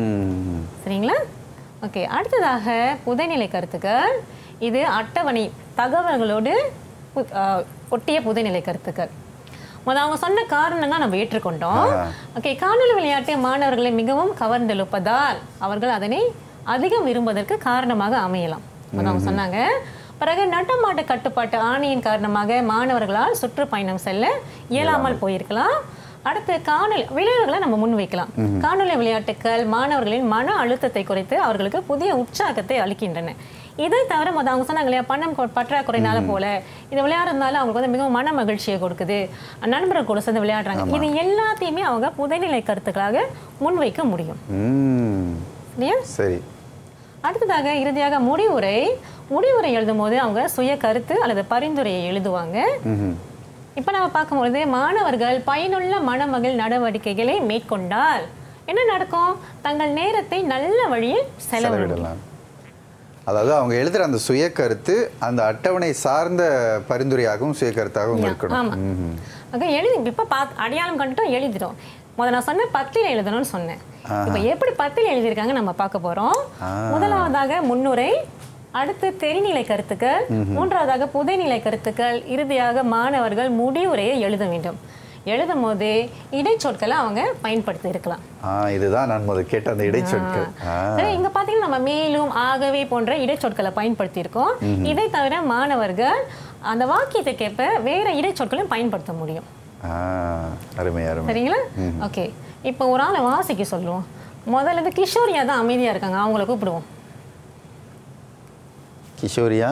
ம் சரிங்களா ஓகே அடுத்ததாக புதைநிலை கருத்துக்கள் இது அட்டவணை தகவல்களோடு பு- ஆஹ், ஒட்டிய புதைநிலை கருத்துக்கள் முதல் அவங்க சொன்ன காரணங்கள் நம்ம ஏற்றுக்கொண்டோம் ஓகே காணொலி விளையாட்டு மாணவர்களை மிகவும் கவர்ந்தெழுப்பதால் அவர்கள் அதனை அதிகம் விரும்புவதற்கு காரணமாக அமையலாம் முதல் அவங்க சொன்னாங்க பிறகு நடமாட்ட கட்டுப்பாட்டு ஆணையின் காரணமாக மாணவர்களால் சுற்றுப்பயணம் செல்ல இயலாமல் போயிருக்கலாம் அடுத்து காணொலி விளைவுகளை நம்ம முன்வைக்கலாம் காணொலி விளையாட்டுகள் மாணவர்களின் மன அழுத்தத்தை குறைத்து அவர்களுக்கு புதிய உற்சாகத்தை அளிக்கின்றன இதை தவிர மொதல் அவங்க சொன்னாங்க இல்லையா பணம் கொ- பற்றாக்குறைனால போல இது விளையாடுறதுனால அவங்களுக்கு வந்து மிகவும் மன மகிழ்ச்சியை கொடுக்குது நண்பர்கள் கூட சேர்ந்து விளையாடுறாங்க இது எல்லாத்தையுமே அவங்க புதைநிலை கருத்துக்களாக முன்வைக்க முடியும் ம் இல்லையா சரி அடுத்ததாக இறுதியாக முடிவுரை முடிவுரை எழுதும் போது அவங்க சுய கருத்து அல்லது பரிந்துரையை எழுதுவாங்க ம்ஹும். இப்போ நம்ம பார்க்கும்பொழுது மாணவர்கள் பயனுள்ள மனமகிழ் நடவடிக்கைகளை மேற்கொண்டால் என்ன நடக்கும் தங்கள் நேரத்தை நல்ல வழியில் செலவிடலாம் செலவிடலாம் அதாவது அவங்க எழுதுற அந்த சுய கருத்து அந்த அட்டவணை சார்ந்த பரிந்துரையாகவும் சுய கருத்தாகவும் ஆமா. இருக்கணும் ம்ஹும். அங்க எழுதி இப்போ பார்த்து அடையாளம் கண்டுட்டோம் எழுதிட்டோம் முதல்ல நான் சொன்ன பத்தில் எழுதணும்னு சொன்னேன் இப்போ எப்படி பத்தில் எழுதியிருக்காங்க நம்ம பார்க்க போறோம் ஆ. முதலாவதாக முன்னுரை அடுத்து தெரிநிலை கருத்துக்கள் மூன்றாவதாக புதைநிலை கருத்துக்கள் இறுதியாக மாணவர்கள் முடிவுரையை எழுத வேண்டும் எழுதும் போது இடைச்சொற்களை அவங்க பயன்படுத்தி இருக்கலாம் ஆ இதுதான் நான் முதல் கேட்ட அந்த இடைச்சொற்கள் ஆ. சரி, இங்க பாத்தீங்கன்னா நம்ம மேலும் ஆகவே போன்ற இடைச்சொற்களை பயன்படுத்தி இருக்கோம் இதை தவிர மாணவர்கள் அந்த வாக்கியத்துக்கேற்ப வேற இடைச்சொற்களையும் பயன்படுத்த முடியும் ஆ, அருமை அருமை சரிங்களா ஓகே இப்போ ஒரு ஆளை வாசிக்க சொல்லுவோம் முதல்ல இருந்து கிஷோரியா தான் அமைதியா இருக்காங்க அவங்கள கூப்பிடுவோம் கிஷோரியா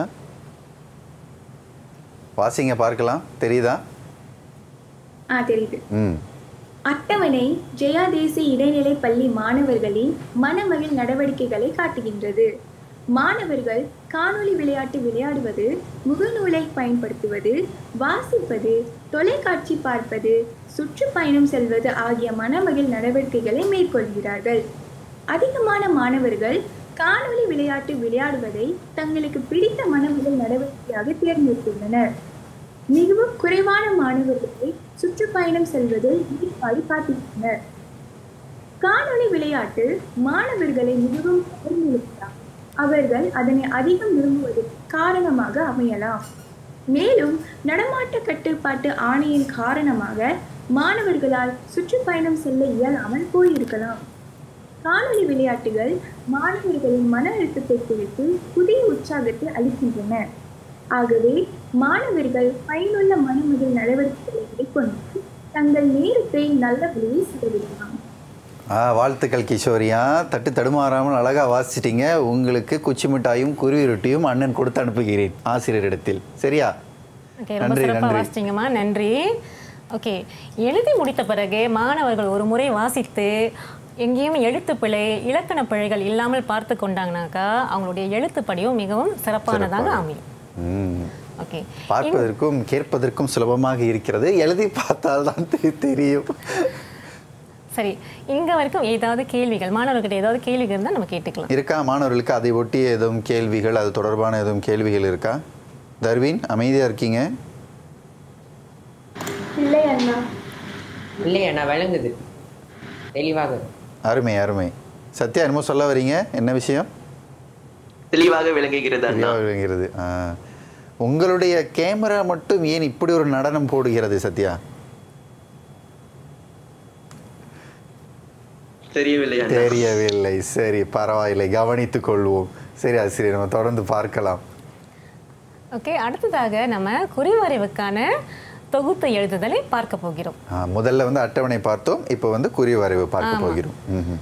வாசிங்க பார்க்கலாம் தெரியுதா ஆ தெரியுது ம் அட்டவணை ஜெயா தேசிய இடைநிலை பள்ளி மாணவர்களின் மனமகிழ் நடவடிக்கைகளை காட்டுகின்றது மாணவர்கள் காணொளி விளையாட்டு விளையாடுவது முகநூலை பயன்படுத்துவது வாசிப்பது தொலைக்காட்சி பார்ப்பது சுற்றுப்பயணம் செல்வது ஆகிய மனமகிழ் நடவடிக்கைகளை மேற்கொள்கிறார்கள் அதிகமான மாணவர்கள் காணொளி விளையாட்டு விளையாடுவதை தங்களுக்கு பிடித்த மனமகிழ் நடவடிக்கையாக தேர்ந்தெடுத்துள்ளனர் மிகவும் குறைவான மாணவர்களை சுற்றுப்பயணம் செல்வதில் ஈடுபாடு காட்டுகின்றனர் காணொளி விளையாட்டு மாணவர்களை மிகவும் கவர்ந்திழுக்கலாம் அவர்கள் அதனை அதிகம் விரும்புவதற்கு காரணமாக அமையலாம் மேலும் நடமாட்ட கட்டுப்பாட்டு ஆணையின் காரணமாக மாணவர்களால் சுற்றுப்பயணம் செல்ல இயலாமல் போயிருக்கலாம் காணொளி விளையாட்டுகள் மாணவர்களின் மன அழுத்தத்தை குறைத்து புதிய உற்சாகத்தை அளிக்கின்றன ஆகவே மாணவர்கள் பயனுள்ள மனமகிழ் நடவடிக்கைகளை மேற்கொண்டு தங்கள் நேரத்தை நல்ல வழியில் செலவிடலாம் ஆ வாழ்த்துக்கள் கிஷோரியா தட்டு தடுமாறாமல் அழகாக வாசிச்சிட்டீங்க உங்களுக்கு குச்சி மிட்டாயும் குருவி ரொட்டியும் அண்ணன் கொடுத்து அனுப்புகிறேன் ஆசிரியரிடத்தில் சரியா ஓகே ரொம்ப நன்றி, சிறப்பாக நன்றி. வாசிச்சிங்கம்மா நன்றி ஓகே எழுதி முடித்த பிறகு மாணவர்கள் ஒரு முறை வாசித்து எங்கேயும் எழுத்து பிழை இலக்கண பிழைகள் இல்லாமல் பார்த்து கொண்டாங்கனாக்கா அவங்களுடைய எழுத்து படியும் மிகவும் சிறப்பானதாக சிறப்பாக. அமையும் ம். ஓகே பார்ப்பதற்கும் கேட்பதற்கும் சுலபமாக இருக்கிறது எழுதி பார்த்தால் தான் தெ- தெரியும் சரி இங்க வரைக்கும் ஏதாவது கேள்விகள் மாணவர்கிட்ட ஏதாவது கேள்விகள் இருந்தால் நம்ம கேட்டுக்கலாம் இருக்கா மாணவர்களுக்கு அதை ஒட்டி எதுவும் கேள்விகள் அது தொடர்பான எதுவும் கேள்விகள் இருக்கா தர்வின் அமைதியா இருக்கீங்க இல்லை அண்ணா இல்லையா நான் விளங்குது தெளிவாக அருமை அருமை சத்யா என்னமோ சொல்ல வரீங்க என்ன விஷயம் தெளிவாக விளங்குகிறது அண்ணா தெளிவாக விளங்குகிறது ஆ. உங்களுடைய கேமரா மட்டும் ஏன் இப்படி ஒரு நடனம் போடுகிறது சத்யா தெரியவில்லை அண்ணா தெரியவில்லை சரி பரவாயில்லை கவனித்துக் கொள்வோம் சரி ஆசிரியர் நம்ம தொடர்ந்து பார்க்கலாம் ஓகே அடுத்ததாக நம்ம குறிவரைவுக்கான தொகுத்து எழுதுதலை பார்க்க போகிறோம் ஆ, முதல்ல வந்து அட்டவணை பார்த்தோம் இப்போ வந்து குறி வரைவு பார்க்க ஆமா. போகிறோம் ம்ஹும்.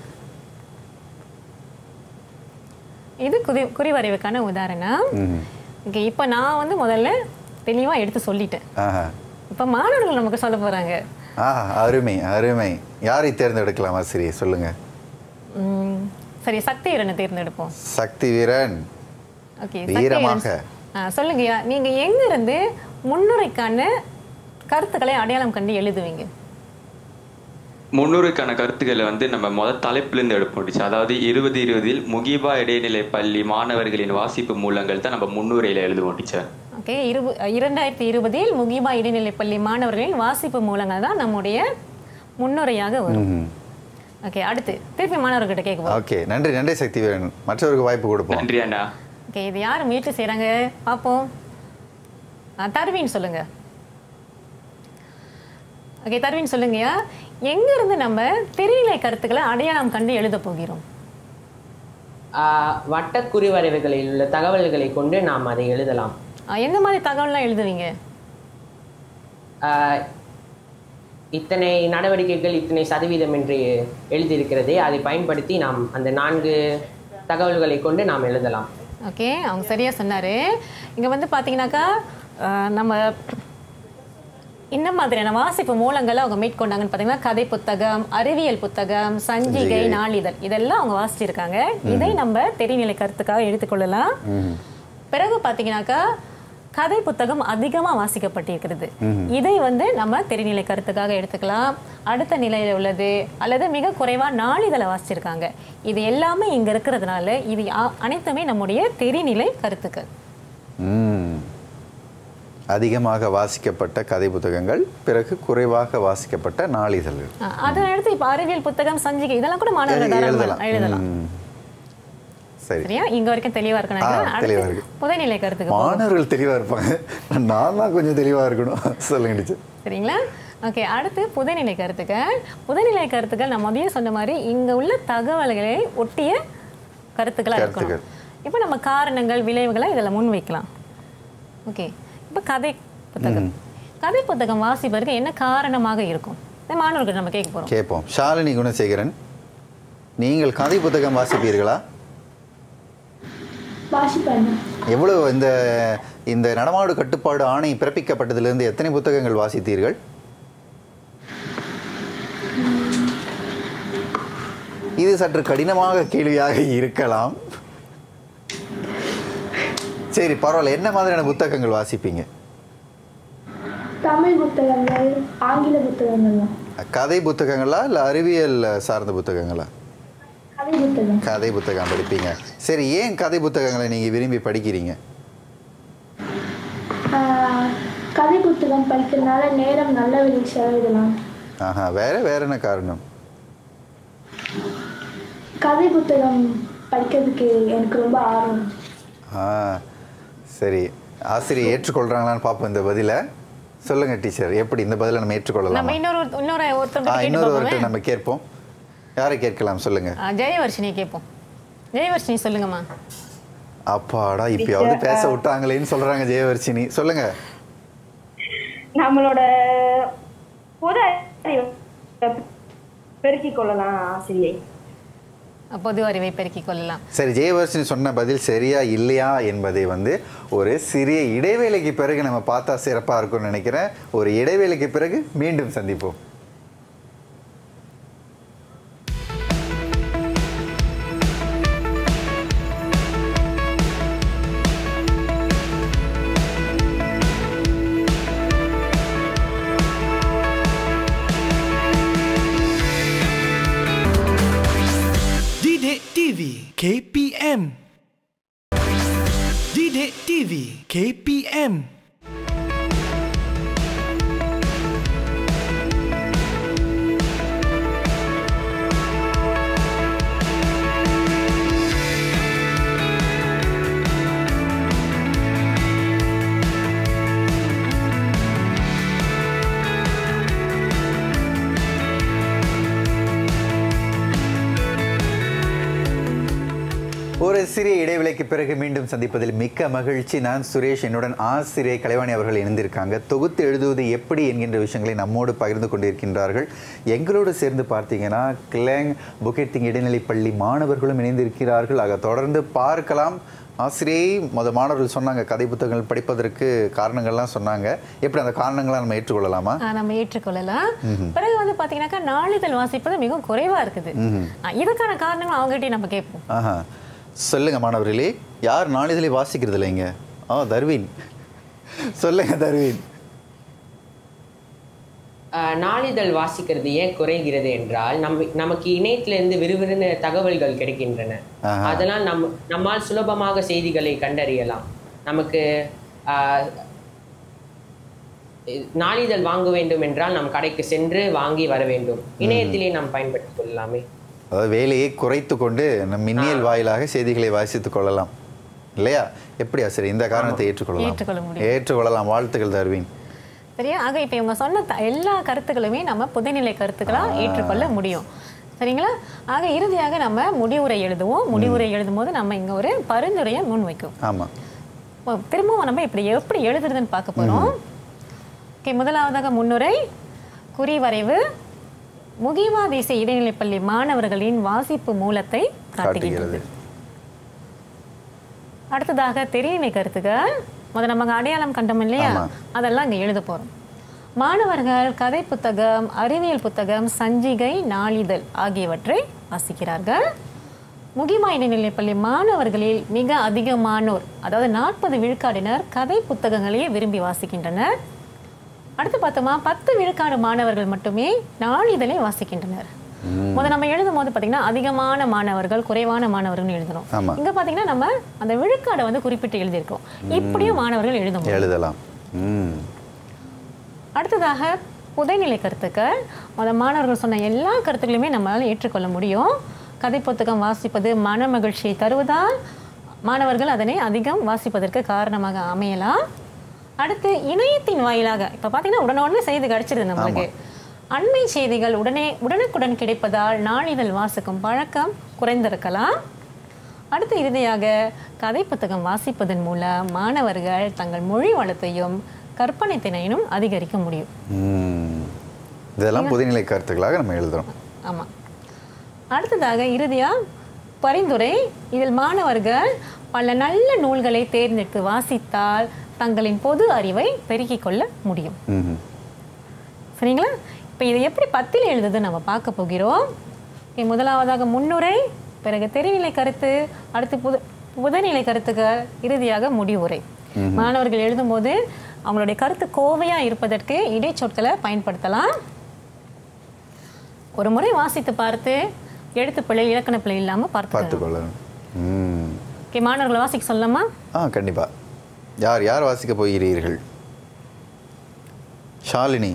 இது குறி குறிவரைவுக்கான உதாரணம் ம்ஹும். ஓகே இப்போ நான் வந்து முதல்ல தெளிவா எடுத்து சொல்லிட்டேன் ஆஹா இப்போ மாணவர்கள் நமக்கு சொல்ல போறாங்க ஆஹா அருமை அருமை யாரை தேர்ந்தெடுக்கலாம் ஆசிரியர் சொல்லுங்க ம், சரி சக்தி வீரனை தேர்ந்தெடுப்போம் சக்தி வீரன் ஓகே வீரமாக. சொல்லுங்கய்யா நீங்க எங்க இருந்து முன்னுரைக்கான கருத்துக்களை அடையாளம் கண்டு எழுதுவீங்க முன்னூறுக்கான கருத்துக்களை வந்து நம்ம முதல் தலைப்பிலிருந்து எடுப்போம் டீச்சர் அதாவது இருபது இருபதில் முகிபா இடைநிலை பள்ளி மாணவர்களின் வாசிப்பு மூலங்கள் தான் நம்ம முன்னுரையில் எழுதுவோம் டீச்சர் ஓகே இருபது இரண்டாயிரத்தி இருபதில் முகிபா இடைநிலைப் பள்ளி மாணவர்களின் வாசிப்பு மூலங்கள் தான் நம்முடைய முன்னுரையாக வரும் ம்ஹும். ஓகே அடுத்து திருப்பி மாணவர்கிட்ட கேட்க போறோம் ஓகே நன்றி நன்றி சக்தி வீரன் மற்றவருக்கு வாய்ப்பு கொடுப்போம் நன்றி அண்ணா ஓகே இது யார் முயற்சி செய்றாங்க பார்ப்போம் ஆ, தருவின் சொல்லுங்க ஓகே தருவின் சொல்லுங்கய்யா எங்க இருந்து நம்ம தெரிநிலை கருத்துக்களை அடையாளம் கண்டு எழுத போகிறோம் ஆஹ் வட்டக்குறி வரைவுகளில் உள்ள தகவல்களை கொண்டு நாம் அதை எழுதலாம் ஆ, எந்த மாதிரி தகவல்லாம் எழுதுவீங்க ஆஹ் இத்தனை நடவடிக்கைகள் இத்தனை சதவீதம் என்று எழுதியிருக்கிறதே அதை பயன்படுத்தி நாம் அந்த நான்கு தகவல்களை கொண்டு நாம் எழுதலாம் ஓகே அவங்க சரியா சொன்னாரு இங்க வந்து பாத்தீங்கன்னாக்கா ஆ, நம்ம இந்த மாதிரியான வாசிப்பு மூலங்களை அவங்க மேற்கொண்டாங்கன்னு பார்த்தீங்கன்னா கதை புத்தகம் அறிவியல் புத்தகம் சஞ்சிகை சஞ்சிகை. நாளிதழ் இதெல்லாம் அவங்க வாசிச்சிருக்காங்க இதை நம்ம தெரிநிலை கருத்துக்காக எடுத்துக்கொள்ளலாம் ம்ஹும். பிறகு பார்த்தீங்கன்னாக்கா கதை புத்தகம் அதிகமாக வாசிக்கப்பட்டிருக்கிறது ம்ஹும். இதை வந்து நம்ம தெரிநிலை கருத்துக்காக எடுத்துக்கலாம் அடுத்த நிலையில் உள்ளது அல்லது மிக குறைவாக நாளிதழை வாசிச்சிருக்காங்க இது எல்லாமே இங்கே இருக்கிறதுனால இது அ- அனைத்துமே நம்முடைய தெரிநிலை கருத்துக்கள் ம். அதிகமாக வாசிக்கப்பட்ட கதை புத்தகங்கள் பிறகு குறைவாக வாசிக்கப்பட்ட நாளிதழ்கள் அ, அதை அடுத்து இப்போ அறிவியல் புத்தகம் சஞ்சிகை இதெல்லாம் கூட மாணவர்கள் தாராளமா எழுதலாம் எழுதலாம் ம். சரி சரியா இங்க வரைக்கும் தெளிவா ஆ, இருக்கணும் தெளிவா அடுத்து இருக்கு. புதைநிலை கருத்துக்கு போவோம். மாணவர்கள் தெளிவா இருப்பாங்க நான் தான் கொஞ்சம் தெளிவா இருக்கணும் சொல்லுங்க டீச்சர் சரிங்களா ஓகே அடுத்து புதைநிலை கருத்துக்கள் புதைநிலை கருத்துக்கள் நம்ம முதல்ல சொன்ன மாதிரி இங்க உள்ள தகவல்களை ஒட்டிய கருத்துக்களா இருக்கணும் கருத்துக்கள். இப்போ நம்ம காரணங்கள் விளைவுகளை இதில் முன் வைக்கலாம் ஓகே இப்போ கதை புத்தகம் கதை புத்தகம் வாசிப்பதற்கு என்ன காரணமாக இருக்கும் இந்த மாணவர்கள் நம்ம கேட்க போறோம் கேட்போம் ஷாலினி குணசேகரன் நீங்கள் கதை புத்தகம் வாசிப்பீர்களா வாசிப்பேன் எவ்வளவு இந்த இந்த நடமாடு கட்டுப்பாடு ஆணை பிறப்பிக்கப்பட்டதிலிருந்து எத்தனை புத்தகங்கள் வாசித்தீர்கள் இது சற்று கடினமாக கேள்வியாக இருக்கலாம் சரி பரவாயில்ல என்ன மாதிரியான புத்தகங்கள் வாசிப்பீங்க தமிழ் புத்தகங்கள் ஆங்கில புத்தகங்கள் தான் கதை புத்தகங்களா இல்லை அறிவியல் சார்ந்த புத்தகங்களா கதை புத்தகம் கதை புத்தகம் படிப்பீங்க சரி ஏன் கதை புத்தகங்களை நீங்கள் விரும்பி படிக்கிறீங்க ஆஹ், கதை புத்தகம் படிக்கிறதுனால நேரம் நல்ல வழியில் செலவிடலாம் ஆஹா வேற வேற என்ன காரணம் கதை புத்தகம் படிக்கிறதுக்கு எனக்கு ரொம்ப ஆர்வம் ஆ சரி ஆசிரியர் ஏற்றுக்கொள்றாங்களான்னு பார்ப்போம் இந்த பதிலை சொல்லுங்க டீச்சர் எப்படி இந்த பதிலை நம்ம ஏற்றுக்கொள்ளலாம் நம்ம இன்னொரு இன்னொரு ஆ ஒருத்தர் கேட்டு இன்னொரு பார்ப்போமே ஒருத்தர் நம்ம கேட்போம் யாரை கேட்கலாம் சொல்லுங்க ஆ, ஜெயவர்ஷினி கேட்போம் ஜெயவர்ஷினி சொல்லுங்கம்மா அப்பாடா இப்பயாவது பேச விட்டாங்களேன்னு சொல்றாங்க ஜெயவர்ஷினி சொல்லுங்க நம்மளோட பொது அறிவை பெருக்கிக் கொள்ளலாம் ஆசிரியை பொது அறிவை பெருக்கிக் கொள்ளலாம் சரி ஜெயவர்ஷினி சொன்ன பதில் சரியா இல்லையா என்பதை வந்து ஒரு சிறிய இடைவேளைக்கு பிறகு நம்ம பார்த்தா சிறப்பா இருக்கும்னு நினைக்கிறேன் ஒரு இடைவேளைக்கு பிறகு மீண்டும் சந்திப்போம் TV KPM ஒரு சிறிய இடைவேளைக்கு பிறகு மீண்டும் சந்திப்பதில் மிக்க மகிழ்ச்சி நான் சுரேஷ் என்னுடன் ஆசிரியர் கலைவாணி அவர்கள் இணைந்திருக்காங்க தொகுத்து எழுதுவது எப்படி என்கின்ற விஷயங்களை நம்மோடு பகிர்ந்து கொண்டிருக்கின்றார்கள் எங்களோடு சேர்ந்து பார்த்தீங்கன்னா கிளேங் புக்கெட்டிங் இடைநிலைப் பள்ளி மாணவர்களும் இணைந்திருக்கிறார்கள் ஆக தொடர்ந்து பார்க்கலாம் ஆசிரியை மொத மாணவர்கள் சொன்னாங்க கதை புத்தகங்கள் படிப்பதற்கு காரணங்கள்லாம் சொன்னாங்க எப்படி அந்த காரணங்கள்லாம் நம்ம ஏற்றுக்கொள்ளலாமா ஆ, நம்ம ஏற்றுக்கொள்ளலாம் ம்ஹும். பிறகு வந்து பாத்தீங்கன்னாக்கா நாளிதழ் வாசிப்பது மிகவும் குறைவா இருக்குது ம்ஹும். ஆ, இதுக்கான காரணங்கள் அவங்ககிட்டயே நம்ம கேட்போம் ஆஹா சொல்லுங்க மாணவர்களே யார் நாளிதழை வாசிக்கிறது இல்லைங்க ஆ தர்வீன் சொல்லுங்க தர்வீன் ஆஹ் நாளிதழ் வாசிக்கிறது ஏன் குறைகிறது என்றால் நம்ம நமக்கு இணையத்திலிருந்து விறுவிறுன்னு தகவல்கள் கிடைக்கின்றன ஆஹா. அதெல்லாம் நம் நம்மால் சுலபமாக செய்திகளை கண்டறியலாம் நமக்கு ஆஹ், நாளிதழ் வாங்க வேண்டும் என்றால் நம் கடைக்கு சென்று வாங்கி வர வேண்டும் இணையத்திலே நாம் பயன்படுத்திக் கொள்ளலாமே அதாவது வேலையை குறைத்து கொண்டு நம் மின்னியல் வாயிலாக செய்திகளை வாசித்துக் கொள்ளலாம் இல்லையா எப்படி சரி இந்த காரணத்தை ஏற்றுக்கொள்ள ஏற்றுக்கொள்ளலாம் முடியும். ஏற்றுக்கொள்ளலாம் வாழ்த்துக்கள் தர்வீன் சரியா ஆக இப்போ இவங்க சொன்ன த- எல்லா கருத்துக்களுமே நம்ம புதைநிலை கருத்துக்களா ஏற்றுக்கொள்ள முடியும் சரிங்களா ஆக இறுதியாக நம்ம முடிவுரை எழுதுவோம் முடிவுரை எழுதும் போது நம்ம இங்க ஒரு பரிந்துரையை முன்வைக்கும் ஆமா இப்போ திரும்பவும் நம்ம இப்படி எப்படி எழுதுறதுன்னு பார்க்க போறோம் ஓகே முதலாவதாக முன்னுரை குறிவரைவு முகிவா தேசிய இடைநிலைப்பள்ளி மாணவர்களின் வாசிப்பு மூலத்தை காட்டுகிறது காட்டுகிறது அடுத்ததாக தெரியினை கருத்துக்கள் முதல்ல நம்ம அடையாளம் கண்டோம் இல்லையா ஆமா. அதெல்லாம் இங்க எழுத போறோம் மாணவர்கள் கதை புத்தகம் அறிவியல் புத்தகம் சஞ்சிகை நாளிதழ் ஆகியவற்றை வாசிக்கிறார்கள் முகிமா இடைநிலைப்பள்ளி மாணவர்களில் மிக அதிகமானோர் அதாவது நாற்பது விழுக்காடினர் கதை புத்தகங்களையே விரும்பி வாசிக்கின்றனர் அடுத்து பார்த்தோமா பத்து விழுக்காடு மாணவர்கள் மட்டுமே நாளிதழை வாசிக்கின்றனர் முத நம்ம எழுதும் போது பார்த்தீங்கன்னா அதிகமான மாணவர்கள் குறைவான மாணவர்கள் எழுதணும் ஆமா. இங்க பார்த்தீங்கன்னா நம்ம அந்த விழுக்காடை வந்து குறிப்பிட்டு எழுதியிருக்கோம் இப்படியும் மாணவர்கள் எழுத முடியும் எழுதலாம் ம் அடுத்ததாக புதைநிலை கருத்துக்கள் முத மாணவர்கள் சொன்ன எல்லா கருத்துக்களுமே நம்மளால ஏற்றுக்கொள்ள முடியும் கதை புத்தகம் வாசிப்பது மன மகிழ்ச்சியை தருவதால் மாணவர்கள் அதனை அதிகம் வாசிப்பதற்கு காரணமாக அமையலாம் அடுத்து இணையத்தின் வாயிலாக இப்போ பார்த்தீங்கன்னா உடனுடனே செய்தி கிடைச்சிருது நம்மளுக்கு அண்மை செய்திகள் உடனே உடனுக்குடன் கிடைப்பதால் நாளிதழ் வாசிக்கும் பழக்கம் குறைந்திருக்கலாம் அடுத்து இறுதியாக கதை புத்தகம் வாசிப்பதன் மூலம் மாணவர்கள் தங்கள் மொழி வளத்தையும் கற்பனை திறனையும் அதிகரிக்க முடியும் ம். இதெல்லாம் புதுநிலை கருத்துக்களாக நம்ம எழுதுறோம் ஆமாம் அடுத்ததாக இறுதியா பரிந்துரை இதில் மாணவர்கள் பல நல்ல நூல்களை தேர்ந்தெடுத்து வாசித்தால் தங்களின் பொது அறிவை பெருக்கிக் கொள்ள முடியும் ம் சரிங்களா இப்போ இதை எப்படி பத்தில் எழுதுது நம்ம பார்க்க போகிறோம் Okay, முதலாவதாக முன்னுரை பிறகு தெரிநிலை கருத்து அடுத்து புது புதநிலை கருத்துக்கள் இறுதியாக முடிவுரை மாணவர்கள் எழுதும்போது அவங்களுடைய கருத்து கோவையா இருப்பதற்கு இடைச்சொற்களை பயன்படுத்தலாம் ஒரு முறை வாசித்து பார்த்து எழுத்து பிழை இலக்கண பிழை இல்லாமல் பார்த்து பார்த்துக்கொள்ளணும் ம் ஓகே மாணவர்களை வாசிக்க சொல்லலாமா ஆ கண்டிப்பா யார் யார் வாசிக்க போகிறீர்கள் ஷாலினி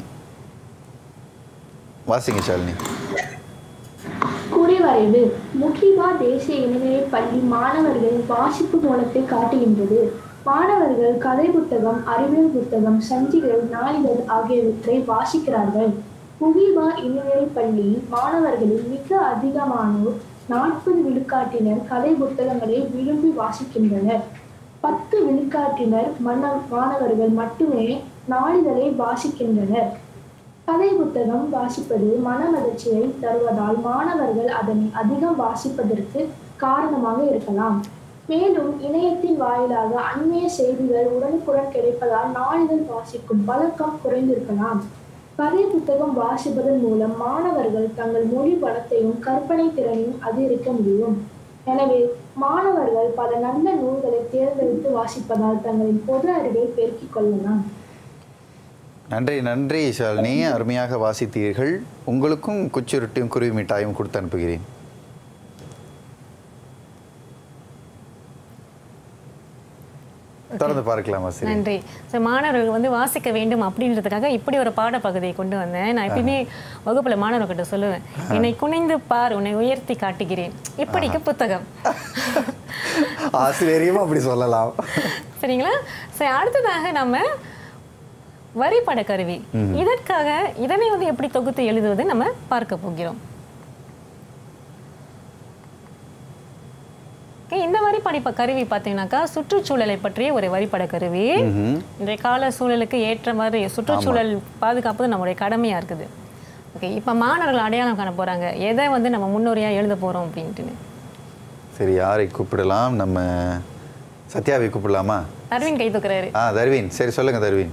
வாசிங்க ஷாலினி குறிவரைவு முக்கியமா தேசிய இடைநிலைப் பள்ளி மாணவர்கள் வாசிப்பு மூலத்தை காட்டுகின்றது மாணவர்கள் கதை புத்தகம் அறிவியல் புத்தகம் சஞ்சிகை நாளிதழ் ஆகியவற்றை வாசிக்கிறார்கள் முகிமா இடைநிலைப் பள்ளி மாணவர்களில் மிக அதிகமானோர் நாற்பது விழுக்காட்டினர் கதை புத்தகங்களை விரும்பி வாசிக்கின்றனர் பத்து விழுக்காட்டினர் மன மாணவர்கள் மட்டுமே நாளிதழை வாசிக்கின்றனர் கதை புத்தகம் வாசிப்பது மன மகிழ்ச்சியை தருவதால் மாணவர்கள் அதனை அதிகம் வாசிப்பதற்கு காரணமாக இருக்கலாம் மேலும் இணையத்தின் வாயிலாக அண்மைய செய்திகள் உடனுக்குடன் கிடைப்பதால் நாளிதழ் வாசிக்கும் பழக்கம் குறைந்திருக்கலாம் கதை புத்தகம் வாசிப்பதன் மூலம் மாணவர்கள் தங்கள் மொழி வளத்தையும் கற்பனை திறனையும் அதிகரிக்க முடியும் எனவே மாணவர்கள் பல நல்ல நூல்களை தேர்ந்தெடுத்து வாசிப்பதால் தங்களின் பொது அறிவை பெருக்கிக் கொள்ளலாம் நன்றி நன்றி ஷாலினி அருமையாக வாசித்தீர்கள் உங்களுக்கும் குச்சுருட்டியும் குருவி மிட்டாயும் கொடுத்து அனுப்புகிறேன் தொடர்ந்து பார்க்கலாம் ஆசிரியர் நன்றி ஸோ மாணவர்கள் வந்து வாசிக்க வேண்டும் அப்படின்றதுக்காக இப்படி ஒரு பாடப்பகுதியை கொண்டு வந்தேன் நான் எப்பயுமே வகுப்புல மாணவர்கிட்ட சொல்லுவேன் என்னை குனிந்து பார் உன்னை உயர்த்தி காட்டுகிறேன் இப்படிக்கு புத்தகம் ஆசிரியரையும் அப்படி சொல்லலாம் சரிங்களா சரி அடுத்ததாக நம்ம வரிப்பட கருவி இதற்காக இதனை வந்து எப்படி தொகுத்து எழுதுவது நம்ம பார்க்க போகிறோம் Okay, இந்த வரிப்படைப்ப கருவி பார்த்தீங்கன்னாக்கா சுற்றுச்சூழலை பற்றிய ஒரு வரிப்பட கருவி இன்றைய கால சூழலுக்கு ஏற்ற மாதிரி சுற்றுச்சூழல் பாதுகாப்பது நம்மளுடைய கடமையா இருக்குது ஓகே இப்போ மாணவர்கள் அடையாளம் காண போறாங்க எதை வந்து நம்ம முன்னோரியா எழுத போறோம் அப்படின்ட்டு சரி யாரை கூப்பிடலாம் நம்ம சத்யாவை கூப்பிடலாமா அரவிந்த் கை தூக்குறாரு ஆ தர்வீன் சரி சொல்லுங்க தர்வீன்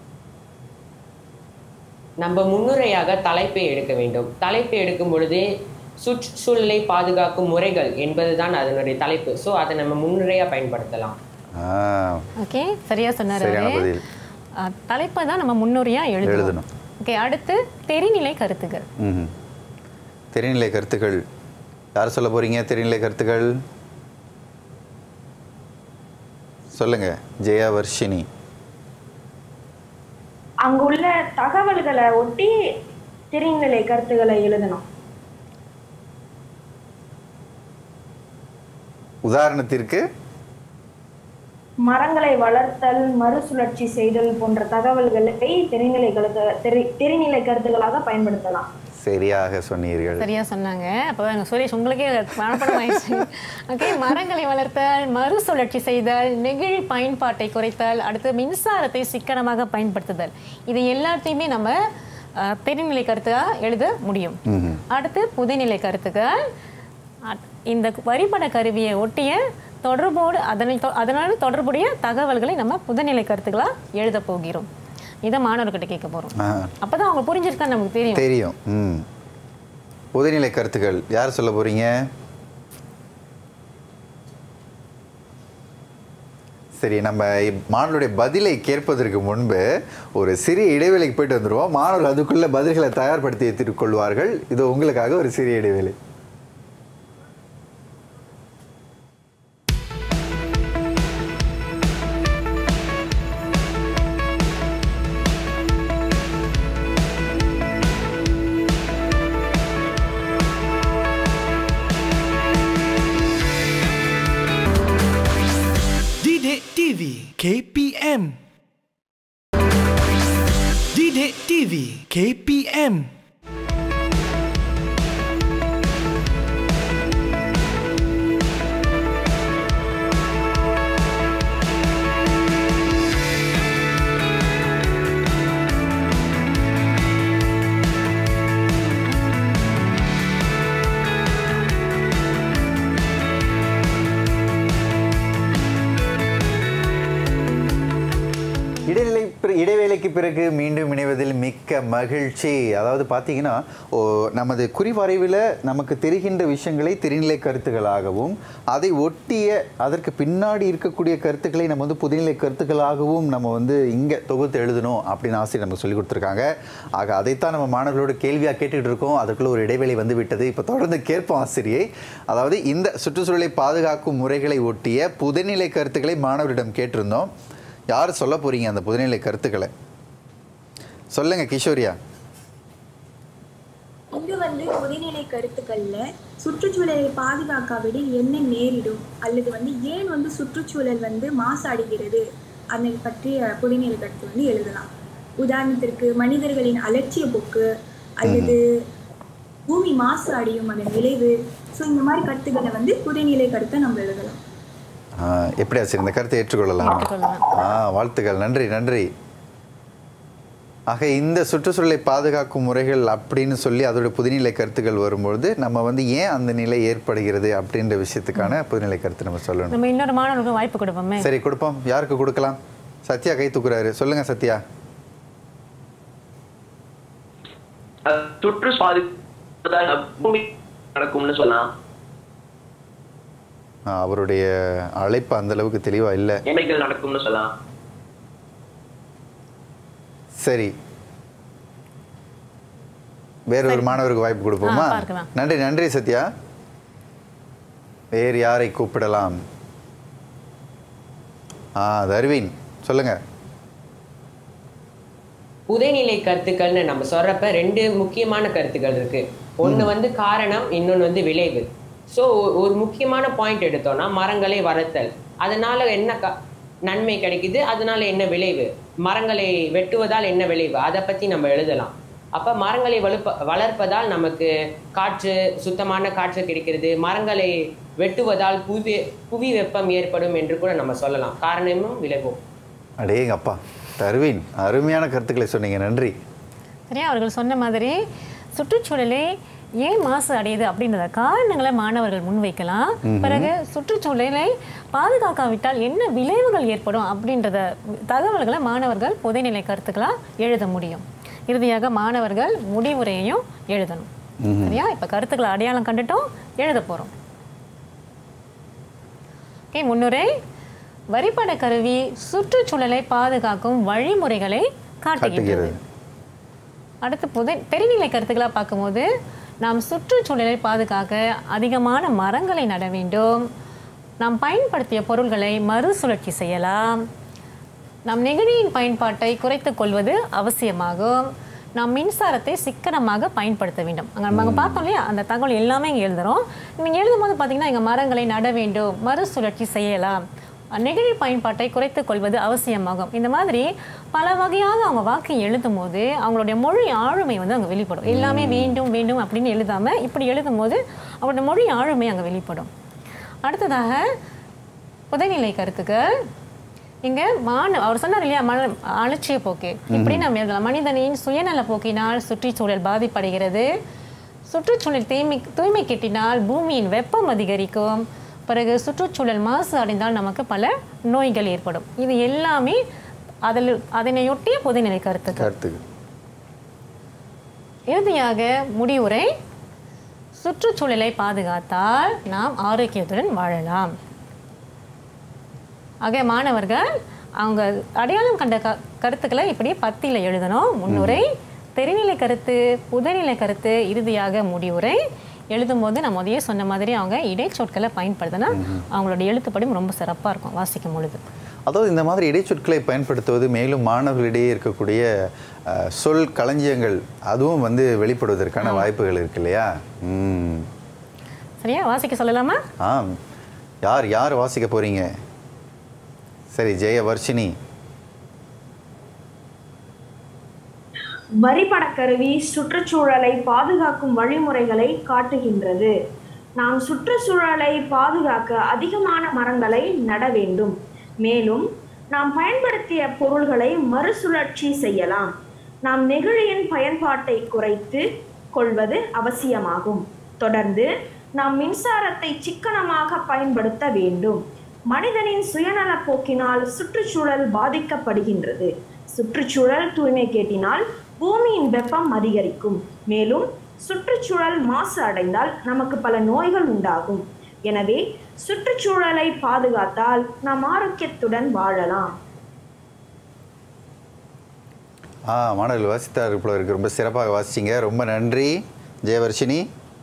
நம்ம முன்னுரையாக தலைப்பை எடுக்க வேண்டும் தலைப்பை எடுக்கும் பொழுது சுற்றுச்சூழலை பாதுகாக்கும் முறைகள் என்பதுதான் அதனுடைய தலைப்பு ஸோ அதை நம்ம முன்னுரையாக பயன்படுத்தலாம் ஆ ஓகே சரியா சொன்னாரு சரியான அவரு. பதில். அஹ், தலைப்பை தான் நம்ம முன்னோரியா எழுதணும் எழுதணும். ஓகே அடுத்து தெரிநிலை கருத்துக்கள் ம் தெரிநிலை கருத்துக்கள் யார் சொல்ல போறீங்க தெரிநிலை கருத்துக்கள் சொல்லுங்க ஜெயா வர்ஷினி அங்க உள்ள தகவல்களை ஒட்டி தெரிநிலை கருத்துக்களை எழுதணும் உதாரணத்திற்கு மரங்களை வளர்த்தல் மறுசுழற்சி செய்தல் போன்ற தகவல்களை தெரிநிலை கருத்து தெரி- தெரிநிலை கருத்துக்களாக பயன்படுத்தலாம் சரியாக சொன்னீர்கள் சரியா சொன்னாங்க அப்போ எங்க சுரேஷ் உங்களுக்கே மனப்படம் ஆயிடுச்சு ஓகே மரங்களை வளர்த்தல் மறுசுழற்சி செய்தல் நெகிழி பயன்பாட்டை குறைத்தல் அடுத்து மின்சாரத்தை சிக்கனமாக பயன்படுத்துதல் இது எல்லாத்தையுமே நம்ம அஹ், தெரிநிலை கருத்தாக எழுத முடியும் ம்ஹும். அடுத்து புதைநிலை கருத்துக்கள் அட்- இந்த வரிப்பட கருவியை ஒட்டிய தொடர்போடு அதனை தொ- அதனால் தொடர்புடைய தகவல்களை நம்ம புதைநிலை கருத்துக்களா எழுத போகிறோம் இதை மாணவர்கிட்ட கேட்க போறோம் ஆ, அப்பதான் அவங்க புரிஞ்சிருக்கான்னு நமக்கு தெரியும் தெரியும் ம் புதுநிலை கருத்துக்கள் யார் சொல்ல போறீங்க சரி நம்ம இப்- மாணவருடைய பதிலை கேட்பதற்கு முன்பு ஒரு சிறிய இடைவேளைக்கு போயிட்டு வந்துருவோம் மாணவர்கள் அதுக்குள்ள பதில்களை தயார்படுத்தி வைத்துக் கொள்வார்கள் இது உங்களுக்காக ஒரு சிறிய இடைவேளை Didik TV KPM Didik TV KPM இடைநிலை பிற- இடைவேளைக்கு பிறகு மீண்டும் இணைவதில் மிக்க மகிழ்ச்சி அதாவது பார்த்தீங்கன்னா ஓ, நமது குறிவரைவில் நமக்கு தெரிகின்ற விஷயங்களை தெரிநிலை கருத்துக்களாகவும் அதை ஒட்டிய அதற்கு பின்னாடி இருக்கக்கூடிய கருத்துக்களை நம்ம வந்து புதுநிலை கருத்துக்களாகவும் நம்ம வந்து இங்கே தொகுத்து எழுதணும் அப்படின்னு ஆசிரியர் நமக்கு சொல்லி கொடுத்துருக்காங்க ஆக அதைத்தான் நம்ம மாணவர்களோட கேள்வியாக கேட்டுக்கிட்டு இருக்கோம் அதுக்குள்ள ஒரு இடைவேளை வந்து விட்டது இப்போ தொடர்ந்து கேட்போம் ஆசிரியை அதாவது இந்த சுற்றுச்சூழலை பாதுகாக்கும் முறைகளை ஒட்டிய புதுநிலை கருத்துக்களை மாணவரிடம் கேட்டிருந்தோம் யார் சொல்ல போறீங்க அந்த புதுநிலை கருத்துக்களை சொல்லுங்க கிஷோரியா இங்கு வந்து பொதுநிலை கருத்துக்கள்ல சுற்றுச்சூழலை பாதுகாக்காவிட என்ன நேரிடும் அல்லது வந்து ஏன் வந்து சுற்றுச்சூழல் வந்து மாசடைகிறது அதை பற்றிய பொதுநிலை கருத்து வந்து எழுதலாம் உதாரணத்திற்கு மனிதர்களின் அலட்சிய போக்கு அல்லது பூமி மாசு அடையும் அதன் விளைவு ஸோ இந்த மாதிரி கருத்துக்களை வந்து புதைநிலை கருத்தை நம்ம எழுதலாம் ஆ, எப்படி ஆசிரியர் இந்த கருத்தை ஏற்றுக்கொள்ளலாம் ஏற்றுக்கொள்ளலாம். ஆ வாழ்த்துக்கள் நன்றி நன்றி ஆக இந்த சுற்றுச்சூழலை பாதுகாக்கும் முறைகள் அப்படின்னு சொல்லி அதோட புதுநிலை கருத்துக்கள் வரும்பொழுது நம்ம வந்து ஏன் அந்த நிலை ஏற்படுகிறது அப்படின்ற விஷயத்துக்கான புதுநிலை கருத்து நம்ம சொல்லணும் நம்ம இன்னொரு மாணவர்களுக்கு வாய்ப்பு கொடுப்போமே சரி கொடுப்போம் யாருக்கு கொடுக்கலாம் சத்யா கை தூக்குறாரு சொல்லுங்க சத்யா சுற்று பாது பூமி நடக்கும்னு சொல்லலாம் ஆ, அவருடைய அழைப்பு அந்த அளவுக்கு தெளிவா இல்லை எமைகள் நடக்கும்னு சொல்லலாம் சரி வேற ஒரு மாணவருக்கு வாய்ப்பு கொடுப்போமா ஆ, பார்க்கலாம். நன்றி நன்றி சத்யா வேறு யாரை கூப்பிடலாம் ஆ தர்வீன் சொல்லுங்க புதைநிலை கருத்துக்கள்னு நம்ம சொல்றப்ப ரெண்டு முக்கியமான கருத்துக்கள் இருக்கு ஒன்று வந்து காரணம் இன்னொன்று வந்து விளைவு ஸோ ஒரு முக்கியமான பாயிண்ட் எடுத்தோம்னா மரங்களை வளர்த்தல் அதனால என்ன க நன்மை கிடைக்குது அதனால என்ன விளைவு மரங்களை வெட்டுவதால் என்ன விளைவு அதை பற்றி நம்ம எழுதலாம் அப்போ மரங்களை வலுப்ப வளர்ப்பதால் நமக்கு காற்று சுத்தமான காற்று கிடைக்கிறது மரங்களை வெட்டுவதால் புவி புவி வெப்பம் ஏற்படும் என்று கூட நம்ம சொல்லலாம் காரணமும் விளைவும் அடேங்கப்பா தர்வீன் அருமையான கருத்துக்களை சொன்னீங்க நன்றி சரியா அவர்கள் சொன்ன மாதிரி சுற்றுச்சூழலை ஏன் மாசு அடையுது அப்படின்றத காரணங்களை மாணவர்கள் முன்வைக்கலாம் ம்ஹும். பிறகு சுற்றுச்சூழலை பாதுகாக்காவிட்டால் என்ன விளைவுகள் ஏற்படும் அப்படின்றத தகவல்களை மாணவர்கள் புதைநிலை கருத்துக்களா எழுத முடியும் இறுதியாக மாணவர்கள் முடிவுரையையும் எழுதணும் ம்ஹும். சரியா இப்ப கருத்துக்களை அடையாளம் கண்டுட்டோம் எழுத போறோம் ஓகே முன்னுரை வரிப்பட கருவி சுற்றுச்சூழலை பாதுகாக்கும் வழிமுறைகளை காட்டுகிறது காட்டுகிறது அடுத்து புதை தெரிநிலை கருத்துக்களா பார்க்கும்போது நாம் சுற்றுச்சூழலை பாதுகாக்க அதிகமான மரங்களை நட வேண்டும் நாம் பயன்படுத்திய பொருள்களை மறுசுழற்சி செய்யலாம் நாம் நெகிழியின் பயன்பாட்டை குறைத்துக் கொள்வது அவசியமாகும் நாம் மின்சாரத்தை சிக்கனமாக பயன்படுத்த வேண்டும் அங்கே நம்ம அங்கே பார்த்தோம் இல்லையா அந்த தகவல் எல்லாமே இங்கே எழுதுறோம் நீங்கள் எழுதும் போது பார்த்தீங்கன்னா இங்கே மரங்களை நட வேண்டும் மறுசுழற்சி செய்யலாம் நெகிழி பயன்பாட்டை குறைத்துக் கொள்வது அவசியமாகும் இந்த மாதிரி பல வகையாக அவங்க வாக்கு எழுதும் போது அவங்களுடைய மொழி ஆளுமை வந்து அங்கே வெளிப்படும் எல்லாமே வேண்டும் வேண்டும் அப்படின்னு எழுதாம இப்படி எழுதும் போது அவங்களுடைய மொழி ஆளுமை அங்கே வெளிப்படும் அடுத்ததாக புதைநிலை கருத்துக்கள் இங்க மான அவர் சொன்னார் இல்லையா மன அலட்சிய போக்கு இப்படி நம்ம எழுதலாம் மனிதனின் சுயநல போக்கினால் சுற்றுச்சூழல் பாதிப்படைகிறது சுற்றுச்சூழல் தூய்மை தூய்மை கெட்டினால் பூமியின் வெப்பம் அதிகரிக்கும் பிறகு சுற்றுச்சூழல் மாசு அடைந்தால் நமக்கு பல நோய்கள் ஏற்படும் இது எல்லாமே அதில் அதனையொட்டிய பொதுநிலை கருத்துக்கள் கருத்துக்கு இறுதியாக முடிவுரை சுற்றுச்சூழலை பாதுகாத்தால் நாம் ஆரோக்கியத்துடன் வாழலாம் ஆக மாணவர்கள் அவங்க அடையாளம் கண்ட க கருத்துக்களை இப்படி பத்தியில் எழுதணும் முன்னுரை தெரிநிலை கருத்து புதைநிலை கருத்து இறுதியாக முடிவுரை எழுதும்போது நான் முதலே சொன்ன மாதிரி அவங்க இடைச்சொற்களை பயன்படுத்தினா அவங்களோட எழுத்துப்படியும் ரொம்ப சிறப்பாக இருக்கும் வாசிக்கும் பொழுது அதாவது இந்த மாதிரி இடைச்சொற்களை பயன்படுத்துவது மேலும் மாணவர்களிடையே இருக்கக்கூடிய அஹ், சொல் களஞ்சியங்கள் அதுவும் வந்து வெளிப்படுவதற்கான வாய்ப்புகள் இருக்கு இல்லையா ம் சரியா வாசிக்க சொல்லலாமா ஆ யார் யார் வாசிக்க போறீங்க சரி ஜெய வர்ஷினி வரிப்படக்கருவி சுற்றுச்சூழலை பாதுகாக்கும் வழிமுறைகளை காட்டுகின்றது நாம் சுற்றுச்சூழலை பாதுகாக்க அதிகமான மரங்களை நட வேண்டும் மேலும் நாம் பயன்படுத்திய பொருள்களை மறுசுழற்சி செய்யலாம் நாம் நெகிழியின் பயன்பாட்டை குறைத்து கொள்வது அவசியமாகும் தொடர்ந்து நாம் மின்சாரத்தை சிக்கனமாக பயன்படுத்த வேண்டும் மனிதனின் சுயநல போக்கினால் சுற்றுச்சூழல் பாதிக்கப்படுகின்றது சுற்றுச்சூழல் தூய்மை கேட்டினால் பூமியின் வெப்பம் அதிகரிக்கும் மேலும் சுற்றுச்சூழல் மாசு அடைந்தால் நமக்கு பல நோய்கள் உண்டாகும் எனவே சுற்றுச்சூழலை பாதுகாத்தால் நாம் ஆரோக்கியத்துடன் வாழலாம் ஆ மாணவர்கள் வாசித்தார் போல இருக்கு ரொம்ப சிறப்பாக வாசிச்சிங்க ரொம்ப நன்றி ஜெயவர்ஷினி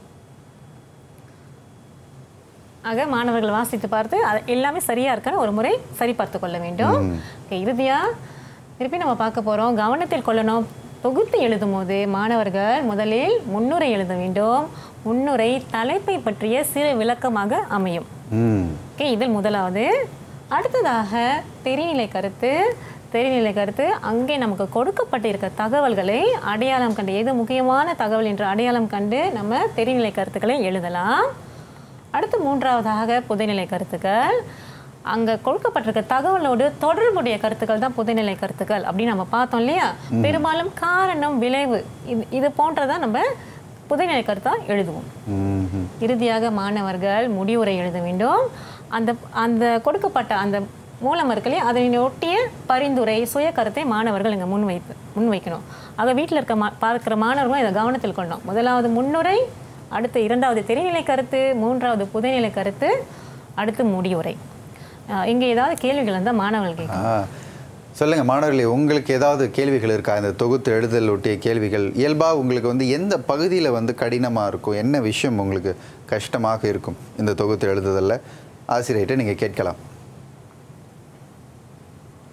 ஆக மாணவர்கள் வாசித்து பார்த்து அது எல்லாமே சரியா இருக்கான்னு ஒரு முறை சரி பார்த்து கொள்ள வேண்டும் ம். Okay, இறுதியா திருப்பி நம்ம பார்க்க போறோம் கவனத்தில் கொள்ளணும் தொகுத்து எழுதும் போது மாணவர்கள் முதலில் முன்னுரை எழுத வேண்டும் முன்னுரை தலைப்பை பற்றிய சிறு விளக்கமாக அமையும் ம் ஓகே இதில் முதலாவது அடுத்ததாக தெரிநிலை கருத்து தெரிநிலை கருத்து அங்கே நமக்கு கொடுக்கப்பட்டிருக்க தகவல்களை அடையாளம் கண்டு எது முக்கியமான தகவல் என்று அடையாளம் கண்டு நம்ம தெரிநிலை கருத்துக்களை எழுதலாம் அடுத்து மூன்றாவதாக புதைநிலை கருத்துக்கள் அங்கே கொடுக்கப்பட்டிருக்க தகவலோடு தொடர்புடைய கருத்துக்கள் தான் புதைநிலை கருத்துக்கள் அப்படின்னு நம்ம பார்த்தோம் இல்லையா ம். பெரும்பாலும் காரணம் விளைவு இது இது போன்றதான் நம்ம புதைநிலை கருத்தா எழுதுவோம் ம் இறுதியாக மாணவர்கள் முடிவுரை எழுத வேண்டும் அந்த அந்த கொடுக்கப்பட்ட அந்த மூலம் இருக்கு இல்லையா அதனை ஒட்டிய பரிந்துரை சுய கருத்தை மாணவர்கள் இங்கே முன்வைப்பு முன்வைக்கணும் ஆக வீட்டில் இருக்க மா பார்க்குற மாணவர்களும் இதை கவனத்தில் கொண்டோம் முதலாவது முன்னுரை அடுத்து இரண்டாவது தெரிநிலை கருத்து மூன்றாவது புதைநிலை கருத்து அடுத்து முடிவுரை அஹ் இங்கே ஏதாவது கேள்விகள் இருந்தால் மாணவர்கள் கேட்கணும் ஆ சொல்லுங்க மாணவர்களே உங்களுக்கு ஏதாவது கேள்விகள் இருக்கா இந்த தொகுத்து எழுதல் ஒட்டிய கேள்விகள் இயல்பாக உங்களுக்கு வந்து எந்த பகுதியில் வந்து கடினமாக இருக்கும் என்ன விஷயம் உங்களுக்கு கஷ்டமாக இருக்கும் இந்த தொகுத்து எழுதுதலில் ஆசிரியர்கிட்ட நீங்கள் கேட்கலாம்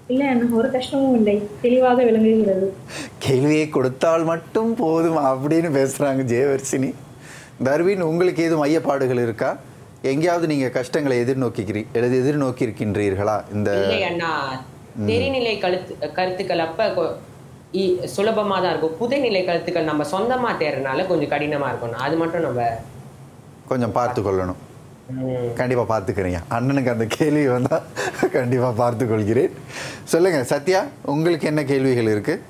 இல்லை அண்ணா ஒரு கஷ்டமும் இல்லை தெளிவாக விளங்குகிறது கேள்வியை கொடுத்தால் மட்டும் போதும் அப்படின்னு பேசுகிறாங்க ஜெயவர்ஷினி தர்வின் உங்களுக்கு ஏதும் ஐயப்பாடுகள் இருக்கா எங்கேயாவது நீங்கள் கஷ்டங்களை எதிர்நோக்கிக்கிறீ எழுதி எதிர்நோக்கி இருக்கின்றீர்களா இந்த இல்லை அண்ணா தெரிநிலை கருத்து கருத்துக்கள் அப்ப கொ- இ- சுலபமா தான் இருக்கும் புதைநிலை கருத்துக்கள் நம்ம சொந்தமா தேர்றதுனால கொஞ்சம் கடினமா இருக்கும் அது மட்டும் நம்ம கொஞ்சம் பார்த்து கொள்ளணும் கண்டிப்பாக பார்த்துக்கிறீங்க அண்ணனுக்கு அந்த கேள்வி வந்தால் கண்டிப்பாக பார்த்து கொள்கிறேன் சொல்லுங்கள் சத்யா உங்களுக்கு என்ன கேள்விகள் இருக்குது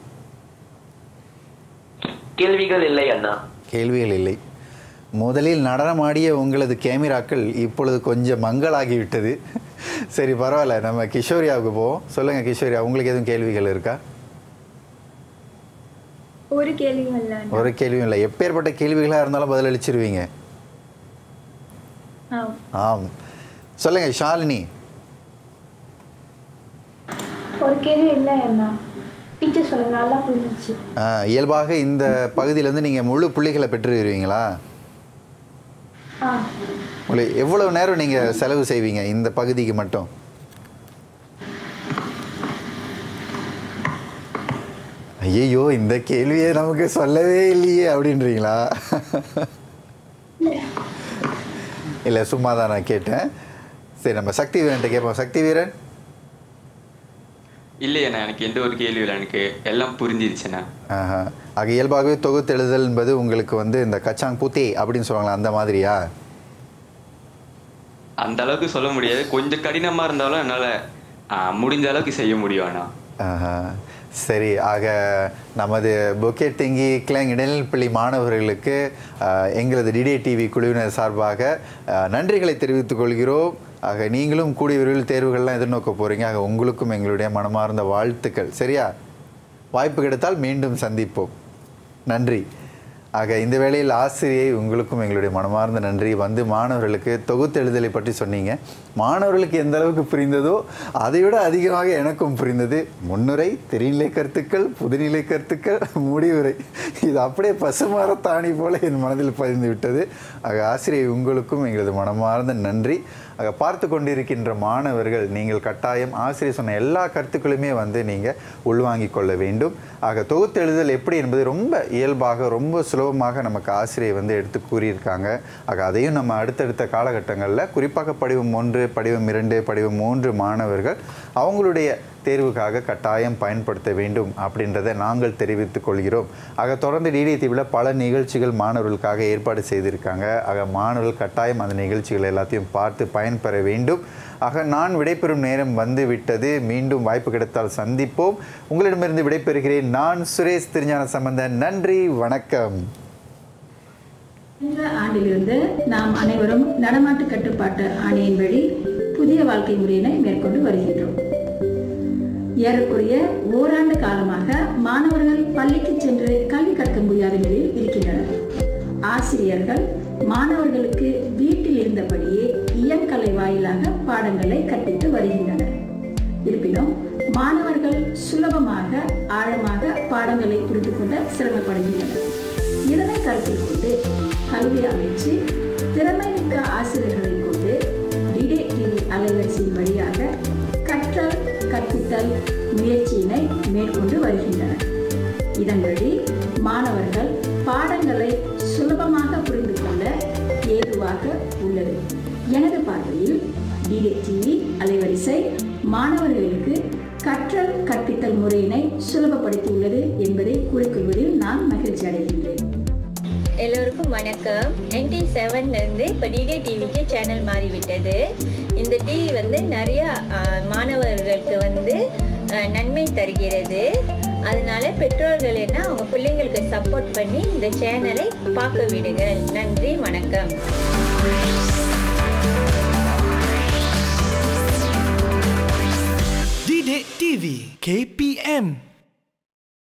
கேள்விகள் இல்லை அண்ணா கேள்விகள் இல்லை முதலில் நடனமாடிய உங்களது கேமராக்கள் இப்பொழுது கொஞ்சம் மங்களாகிவிட்டது சரி பரவாயில்ல நம்ம கிஷோரியாவுக்கு போவோம் சொல்லுங்கள் கிஷோரியா உங்களுக்கு எதுவும் கேள்விகள் இருக்கா ஒரு கேள்வியும் இல்லை அண்ணா. ஒரு கேள்வியும் இல்லை எப்பேற்பட்ட கேள்விகளாக இருந்தாலும் பதிலளிச்சிருவீங்க ஆ ஆம் சொல்லுங்கள் ஷாலினி ஒரு கேள்வி இல்லை அண்ணா டீச்சர் சொல்லுங்க நல்லா புரிஞ்சிச்சு ஆ, இயல்பாக இந்த பகுதியிலேருந்து நீங்கள் முழு புள்ளிகளை பெற்றுருவீங்களா ஆ உங்களுக்கு எவ்வளவு நேரம் நீங்கள் செலவு செய்வீங்க இந்த பகுதிக்கு மட்டும் ஐயோ இந்த கேள்வியை நமக்கு சொல்லவே இல்லையே அப்படின்றீங்களா இல்லை சும்மா தான் நான் கேட்டேன் சரி நம்ம சக்தி வீரன்ட்ட கேட்போம் சக்தி வீரன் இல்லையண்ணா எனக்கு எந்த ஒரு கேள்வி இல்லை எனக்கு எல்லாம் புரிஞ்சிருச்சுண்ணா ஆஹா. ஆக இயல்பாகவே தொகுத்தெழுதல் என்பது உங்களுக்கு வந்து இந்த கச்சாங் பூத்தே அப்படின்னு சொல்லுவாங்களா அந்த மாதிரியா அந்த அளவுக்கு சொல்ல முடியாது கொஞ்சம் கடினமா இருந்தாலும் என்னால ஆ, முடிஞ்ச அளவுக்கு செய்ய முடியும் அண்ணா ஆஹா. சரி ஆக நமது பொக்கே திங்கி கிளங் இடைநிலைப்பள்ளி மாணவர்களுக்கு ஆஹ், எங்களது டிடே டிவி குழுவினர் சார்பாக ஆஹ், நன்றிகளை தெரிவித்துக் கொள்கிறோம் ஆக நீங்களும் கூடிய விரைவில் தேர்வுகள்லாம் எதிர்நோக்க போகிறீங்க ஆக உங்களுக்கும் எங்களுடைய மனமார்ந்த வாழ்த்துக்கள் சரியா வாய்ப்பு கிடைத்தால் மீண்டும் சந்திப்போம் நன்றி ஆக இந்த வேளையில் ஆசிரியை உங்களுக்கும் எங்களுடைய மனமார்ந்த நன்றி வந்து மாணவர்களுக்கு தொகுத்தெழுதலை பற்றி சொன்னீங்க மாணவர்களுக்கு எந்த அளவுக்கு புரிந்ததோ அதை விட அதிகமாக எனக்கும் புரிந்தது முன்னுரை தெரிநிலை கருத்துக்கள் புதுநிலை கருத்துக்கள் முடிவுரை இது அப்படியே பசுமரத்தாணி போல என் மனதில் பதிந்து விட்டது ஆக ஆசிரியை உங்களுக்கும் எங்களது மனமார்ந்த நன்றி ஆக பார்த்து கொண்டிருக்கின்ற மாணவர்கள் நீங்கள் கட்டாயம் ஆசிரியர் சொன்ன எல்லா கருத்துக்களுமே வந்து நீங்கள் உள்வாங்கிக் கொள்ள வேண்டும் ஆக தொகுத்தெழுதல் எப்படி என்பது ரொம்ப இயல்பாக ரொம்ப சுலபமாக நமக்கு ஆசிரியர் வந்து எடுத்து கூறியிருக்காங்க ஆக அதையும் நம்ம அடுத்தடுத்த காலகட்டங்களில் குறிப்பாக படிவம் ஒன்று படிவம் இரண்டு படிவம் மூன்று மாணவர்கள் அவங்களுடைய தேர்வுக்காக கட்டாயம் பயன்படுத்த வேண்டும் அப்படின்றத நாங்கள் தெரிவித்துக் கொள்கிறோம் ஆக தொடர்ந்து டிடி தீவில் பல நிகழ்ச்சிகள் மாணவர்களுக்காக ஏற்பாடு செய்திருக்காங்க ஆக மாணவர்கள் கட்டாயம் அந்த நிகழ்ச்சிகள் எல்லாத்தையும் பார்த்து பயன்பெற வேண்டும் ஆக நான் விடைபெறும் நேரம் வந்து விட்டது மீண்டும் வாய்ப்பு கிடைத்தால் சந்திப்போம் உங்களிடமிருந்து விடைபெறுகிறேன் நான் சுரேஷ் திருஞான சம்பந்தன் நன்றி வணக்கம் இந்த ஆண்டிலிருந்து நாம் அனைவரும் நடமாட்டு கட்டுப்பாட்டு ஆணையின்படி புதிய வாழ்க்கை முறையினை மேற்கொண்டு வருகின்றோம் ஏறக்குறைய ஓராண்டு காலமாக மாணவர்கள் பள்ளிக்கு சென்று கல்வி கற்க முடியாத நிலையில் இருக்கின்றனர் ஆசிரியர்கள் மாணவர்களுக்கு வீட்டில் இருந்தபடியே இயங்கலை வாயிலாக பாடங்களை கற்பித்து வருகின்றனர் இருப்பினும் மாணவர்கள் சுலபமாக ஆழமாக பாடங்களை புரிந்து கொள்ள சிரமப்படுகின்றனர் இதனை கருத்தில் கொண்டு கல்வி அமைச்சு திறமைமிக்க ஆசிரியர்களை கொண்டு டிடே டிவி அலைவரிசையின் வழியாக கற்றல் கற்பித்தல் முயற்சியினை மேற்கொண்டு வருகின்றனர் இதன்படி மாணவர்கள் பாடங்களை சுலபமாக புரிந்து கொள்ள ஏதுவாக உள்ளது எனது பார்வையில் டிடே டிவி அலைவரிசை மாணவர்களுக்கு கற்றல் கற்பித்தல் முறையினை சுலபப்படுத்தியுள்ளது என்பதை கூறிக்கொள்வதில் நான் மகிழ்ச்சி அடைகின்றேன் எல்லோருக்கும் வணக்கம் என்டி செவன்லேருந்து இப்போ டிடி டிவிக்கு சேனல் மாறிவிட்டது இந்த டிவி வந்து நிறைய ஆஹ், மாணவர்களுக்கு வந்து ஆஹ், நன்மை தருகிறது அதனால பெற்றோர்கள் என்ன அவங்க பிள்ளைங்களுக்கு சப்போர்ட் பண்ணி இந்த சேனலை பார்க்க விடுங்கள் நன்றி வணக்கம் Didik TV KPM